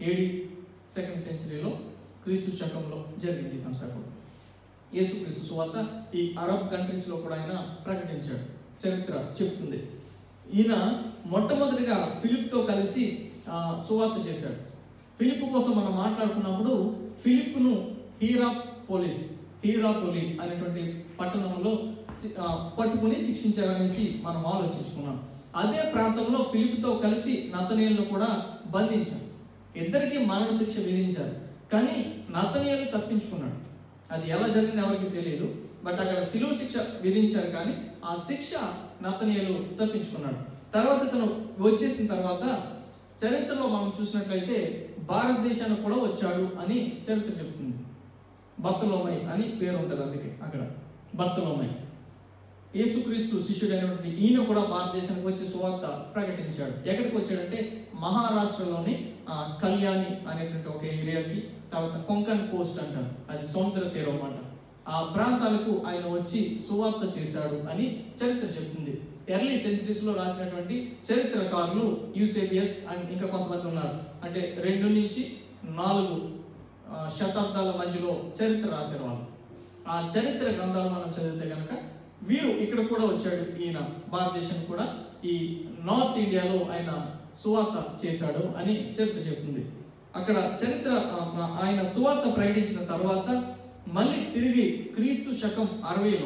ఏడి సెకండ్ సెంచరీలో క్రీస్తు శకంలో జరిగింది ఇదంతా కూడా యేసుక్రీస్తు సువార్త ఈ అరబ్ కంట్రీస్లో కూడా ఆయన ప్రకటించాడు చరిత్ర చెప్తుంది ఈయన మొట్టమొదటిగా ఫిలిప్తో కలిసి ఆ, సువార్త చేశాడు ఫిలిప్ కోసం మనం మాట్లాడుకున్నప్పుడు ఫిలిప్ను హీరా పోలీస్ హీరాపోలి అనేటువంటి పట్టణంలో సి- ఆ, పట్టుకుని శిక్షించారనేసి మనం ఆలోచించుకున్నాం అదే ప్రాంతంలో ఫిలిప్తో కలిసి నతనీయులను కూడా బంధించారు ఇద్దరికి మరణ శిక్ష విధించారు కానీ నతనీయులు తప్పించుకున్నాడు అది ఎలా జరిగింది ఎవరికి తెలియదు బట్ అక్కడ శిలువ శిక్ష విధించారు కానీ ఆ శిక్ష నతనీయులు తప్పించుకున్నాడు తర్వాత ఇతను వచ్చేసిన తర్వాత చరిత్రలో మనం చూసినట్లయితే భారతదేశానికి కూడా వచ్చాడు అని చరిత్ర చెప్తుంది భక్తులోమై అని పేరు ఉంటుంది అందుకే అక్కడ భక్తులోమై యేసుక్రీస్తు శిష్యుడైనటువంటి ఈయన కూడా భారతదేశానికి వచ్చి సువార్త ప్రకటించాడు ఎక్కడికి వచ్చాడంటే మహారాష్ట్రలోని ఆ, కళ్యాణి అనేటువంటి ఒక ఏరియాకి తర్వాత కొంకన్ కోస్ట్ అంటారు అది సముద్ర తీరం అన్నమాట ఆ ప్రాంతాలకు ఆయన వచ్చి సువార్త చేశాడు అని చరిత్ర చెప్తుంది ఎర్లీ సెంచరీస్ లో రాసినటువంటి చరిత్రకారులు యూసేబియస్ అండ్ ఇంకా కొంతమంది ఉన్నారు అంటే రెండు నుంచి నాలుగు ఆ, శతాబ్దాల మధ్యలో చరిత్ర రాశారు వాళ్ళు ఆ చరిత్ర గ్రంథాలు మనం చదివితే కనుక వీరు ఇక్కడ కూడా వచ్చాడు ఈయన భారతదేశం కూడా ఈ నార్త్ ఇండియాలో ఆయన సువార్త చేశాడు అని చరిత్ర చెప్తుంది అక్కడ చరిత్ర ఆ, ఆయన సువార్త ప్రకటించిన తర్వాత మళ్ళీ తిరిగి క్రీస్తు శకం అరవైలో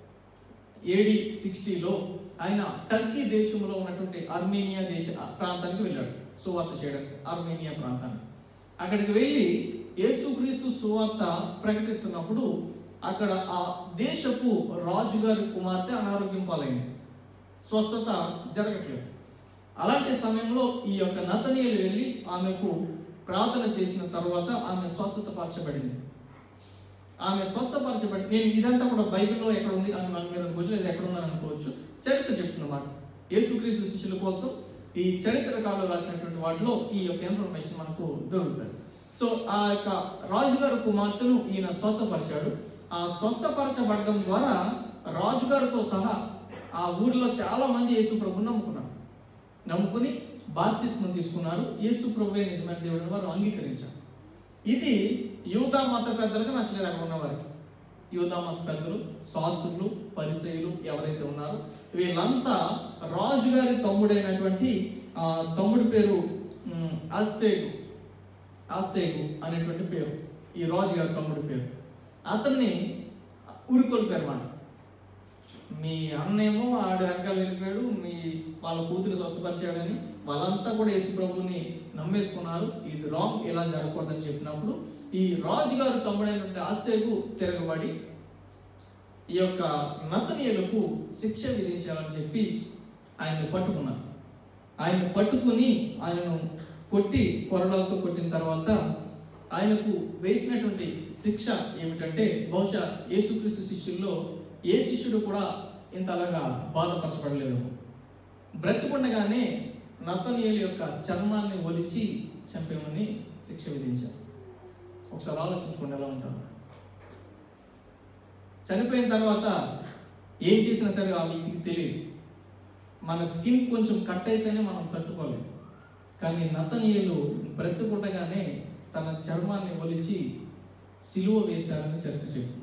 ఏడి సిక్స్టీలో ఆయన టర్కీ దేశంలో ఉన్నటువంటి అర్మేనియా దేశ ప్రాంతానికి వెళ్ళాడు సువార్త చేయడానికి అర్మేనియా ప్రాంతానికి అక్కడికి వెళ్ళి యేసుక్రీస్తు సువార్త ప్రకటిస్తున్నప్పుడు అక్కడ ఆ దేశపు రాజుగారి కుమార్తె అనారోగ్యం పాలైంది స్వస్థత జరగట్లేదు అలాంటి సమయంలో ఈ యొక్క నతనీయులు వెళ్ళి ఆమెకు ప్రార్థన చేసిన తర్వాత ఆమె స్వస్థత పరచబడింది ఆమె స్వస్థపరచబడి నేను ఇదంతా కూడా బైబిల్లో ఎక్కడ ఉంది అని మనం మీరు అనుకోవచ్చు లేదా ఎక్కడ ఉందని అనుకోవచ్చు చరిత్ర చెప్తున్నమాట యేసుక్రీస్తు శిష్యుల కోసం ఈ చరిత్ర కాలంలో రాసినటువంటి వాటిలో ఈ యొక్క ఇన్ఫర్మేషన్ మనకు దొరుకుతుంది సో ఆ యొక్క రాజుగారు కుమార్తెను ఈయన స్వస్థపరిచాడు ఆ స్వస్థపరచబడడం ద్వారా రాజుగారితో సహా ఆ ఊరిలో చాలా మంది యేసు ప్రభుని నమ్ముకున్నారు నమ్ముకుని బాప్తిస్మం తీసుకున్నారు యేసు ప్రభువే నిజమైన దేవుడిని వారు అంగీకరించారు ఇది యూదా మత పెద్దలకు నచ్చలేదు అక్కడ ఉన్న వారికి యూదా మత పెద్దలు శాస్త్రులు పరిసయులు ఎవరైతే ఉన్నారో వీళ్ళంతా రాజుగారి తమ్ముడైనటువంటి ఆ, తమ్ముడి పేరు ఉమ్, అస్తేగు ఆస్తేగు అనేటువంటి పేరు ఈ రాజుగారి తమ్ముడి పేరు అతన్ని ఉరికొల్పారు మాట మీ అన్నేమో ఆడు వెనకాల వెళ్ళిపోయాడు మీ వాళ్ళ కూతురు స్వస్థపరిచాడని వాళ్ళంతా కూడా యేసు ప్రభుని నమ్మేసుకున్నారు ఇది రాంగ్ ఇలా జరగకూడదని చెప్పినప్పుడు ఈ రాజుగారు తమ్ముడైనటువంటి ఆస్తేగు తిరగబడి ఈ యొక్క నతనీయులకు శిక్ష విధించాలని చెప్పి ఆయన్ని పట్టుకున్నారు ఆయన పట్టుకుని ఆయనను కొట్టి కొరడాలతో కొట్టిన తర్వాత ఆయనకు వేసినటువంటి శిక్ష ఏమిటంటే బహుశా యేసుక్రీస్తు శిష్యుల్లో ఏ శిష్యుడు కూడా ఇంతలాగా బాధపరచబడలేదు బ్రతికుండగానే నతనీయుల యొక్క చర్మాన్ని ఒలిచి చంపేమని శిక్ష విధించారు ఒకసారి ఆలోచించుకోండి ఎలా ఉంటారు చనిపోయిన తర్వాత ఏం చేసినా సరే ఆ వ్యక్తికి తెలియదు మన స్కిన్ కొంచెం కట్ అయితేనే మనం తట్టుకోలేం కానీ నతనీయులు బ్రతుకుండగానే తన చర్మాన్ని ఒలిచి సిలువ వేశారని చరిత్ర చెప్తుంది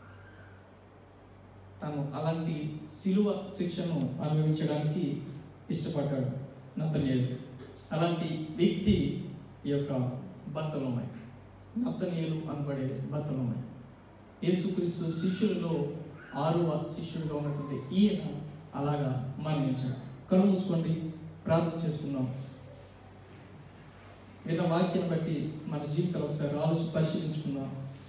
తను అలాంటి సిలువ శిక్షను అనుభవించడానికి ఇష్టపడ్డాడు నతనీయులు అలాంటి వ్యక్తి ఈ యొక్క బత్తలమై నతనీయులు అనబడే బత్తలమై యేసుక్రీస్తు శిష్యులలో ఆరవ శిష్యుడిగా ఉన్నటువంటి ఈయన అలాగా మరణించాడు కళ్ళు మూసుకోండి ప్రార్థన చేసుకుందాం విన్న వాక్యం బట్టి మన జీవితాలు ఒకసారి ఆలోచన పరిశీలించుకుందాం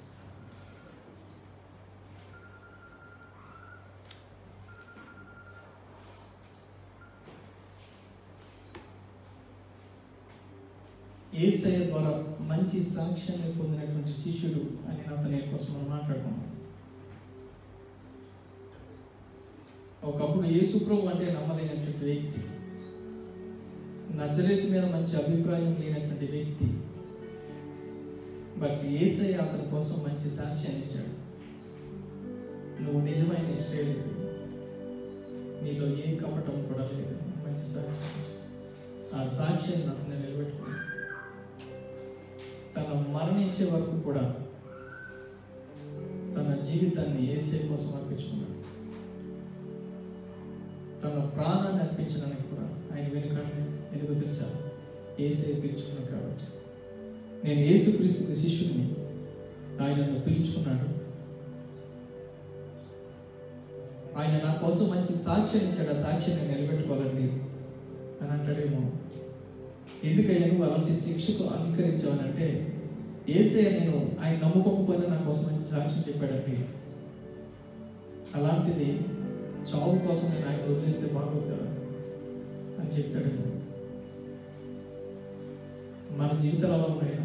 ఏసయ్య ద్వారా మంచి సాక్ష్యాన్ని పొందినటువంటి శిష్యుడు అని అతని కోసం మనం మాట్లాడుకున్నాం ఒకప్పుడు యేసుప్రభు అంటే నమ్మలేనటువంటి వ్యక్తి నజరేతు మీద మంచి అభిప్రాయం లేనటువంటి వ్యక్తి బట్ ఏసయ్య అతని కోసం మంచి సాక్ష్యాన్ని ఇచ్చాడు నువ్వు నిజమైన ఇష్టేడు నీలో ఏ కపటం కూడా లేదు మంచి సాక్ష్యం ఆ సాక్ష్యాన్ని అతను నిలబెట్టుకున్నాడు మరణించే వరకు కూడా తన జీవితాన్ని ఏసే కోసం అర్పించుకున్నాడు తన ప్రాణాన్ని అర్పించడానికి కూడా ఆయన వెనుకంటే ఎందుకు తెలుసా ఏసే పిలుచుకున్నాడు కాబట్టి నేను యేసుక్రీస్తు శిష్యుడిని ఆయన నన్ను పిలుచుకున్నాడు ఆయన నా కోసం మంచి సాక్ష్యం ఇచ్చాడు ఆ సాక్ష్యాన్ని నిలబెట్టుకోవాలండి అని అంటాడేమో ఎందుకయ్యా నువ్వు అలాంటి శిక్షకు అంగీకరించావనంటే ఏసే నేను ఆయన నమ్ముకోకపోయినా నా కోసం మంచి సాక్ష్యం చెప్పాడండి అలాంటిది చావు కోసం నేను ఆయన వదిలేస్తే బాగోదు కదా అని చెప్తాడు మన జీవితాలు అలా ఉన్నాయా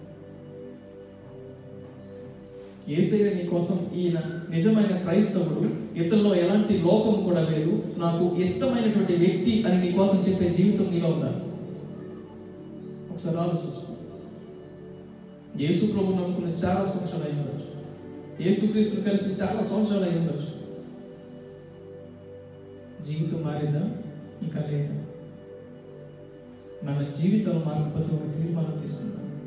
ఏసయ్య నీ కోసం ఈయన నిజమైన క్రైస్తవుడు ఇతరులో ఎలాంటి లోపం కూడా లేదు నాకు ఇష్టమైనటువంటి వ్యక్తి అని నీ కోసం చెప్పే జీవితం నీలో ఉందా ఒకసారి ఆలోచించు యేసు ప్రభు నమ్ముకుని చాలా సంవత్సరాలు అయి ఉండొచ్చు యేసుక్రీస్తుని కలిసి చాలా సంవత్సరాలు అయి ఉండొచ్చు జీవితం మారిందా ఇంకా లేదా మన జీవితం మారకపోతే ఒక తీర్మానం తీసుకుందాం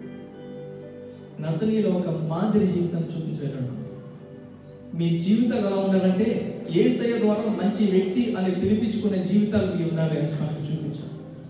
నతనీలో ఒక మాదిరి జీవితం చూపించాడు మీ జీవితాలు ఎలా ఉండాలంటే ఏసయ్య ద్వారా మంచి వ్యక్తి అని పిలిపించుకునే జీవితాలు మీ ఉండాలి అని మనకు చూపించాం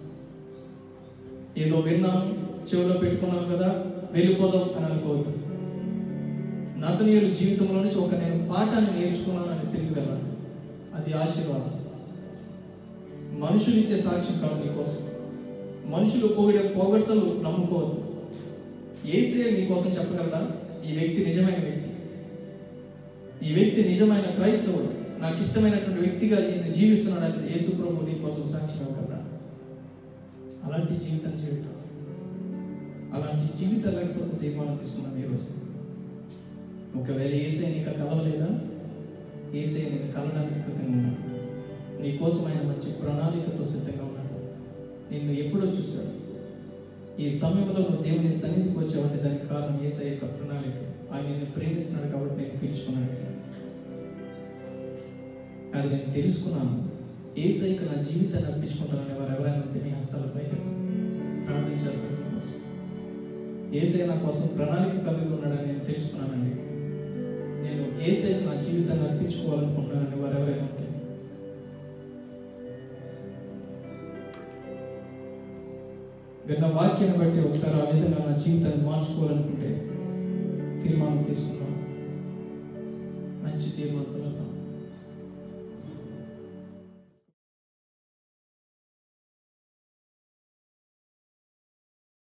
ఏదో విన్నాం చెవిలో పెట్టుకున్నాం కదా వెళ్ళిపోదాం అని అనుకోవద్దు నతనీయుల జీవితంలో నుంచి ఒక నేను పాఠాన్ని నేర్చుకున్నాను అని తిరిగి వెళ్ళాలి అది ఆశీర్వాదం మనుషులు ఇచ్చే సాక్ష్యం కాదు నీకోసం మనుషులు పొగిడే పొగడ్తలు నమ్ముకోవద్దు ఏసే నీకోసం చెప్పగలరా ఈ వ్యక్తి నిజమైన వ్యక్తి ఈ వ్యక్తి నిజమైన క్రైస్తవుడు నాకు ఇష్టమైనటువంటి వ్యక్తిగా నేను జీవిస్తున్నాడు అనేది యేసు ప్రభు నీ కోసం సాక్ష్యం ఇవ్వగలరా అలాంటి జీవితం జీవితం అలాంటి జీవితం లేకపోతే తీర్మానం తీసుకున్నాం ఈరోజు ఒకవేళ ఏసై నీకు కలవలేదా ఏసై నీకు కలవడానికి సిద్ధంగా ఉన్నాడు నీ కోసం ఆయన మంచి ప్రణాళికతో సిద్ధంగా ఉన్నాడు నిన్ను ఎప్పుడో చూశాడు ఈ సమయంలో నువ్వు దేవుని సన్నిధికి వచ్చావంటే దానికి కారణం ఏసై యొక్క ప్రణాళిక ఆయన నిన్ను ప్రేమిస్తున్నాడు కాబట్టి నేను పిలుచుకున్నాడు అది నేను తెలుసుకున్నాను ఏసైకి నా జీవితాన్ని అర్పించుకుంటానని వారు ఎవరైనా ఉంటే మీ హస్తాల పైకి ప్రార్థన చేస్తాను మీకోసం. ఏసై నా కోసం ప్రణాళిక కలిగి ఉన్నాడని నేను తెలుసుకున్నానండి నేను ఏసై నా జీవితాన్ని అర్పించుకోవాలనుకుంటున్నానని వారు ఎవరైనా ఉంటే విన్న వాక్యాన్ని బట్టి ఒకసారి ఆ విధంగా నా జీవితాన్ని మార్చుకోవాలనుకుంటే తీర్మానం తీసుకున్నాం మంచి తీర్మానంతో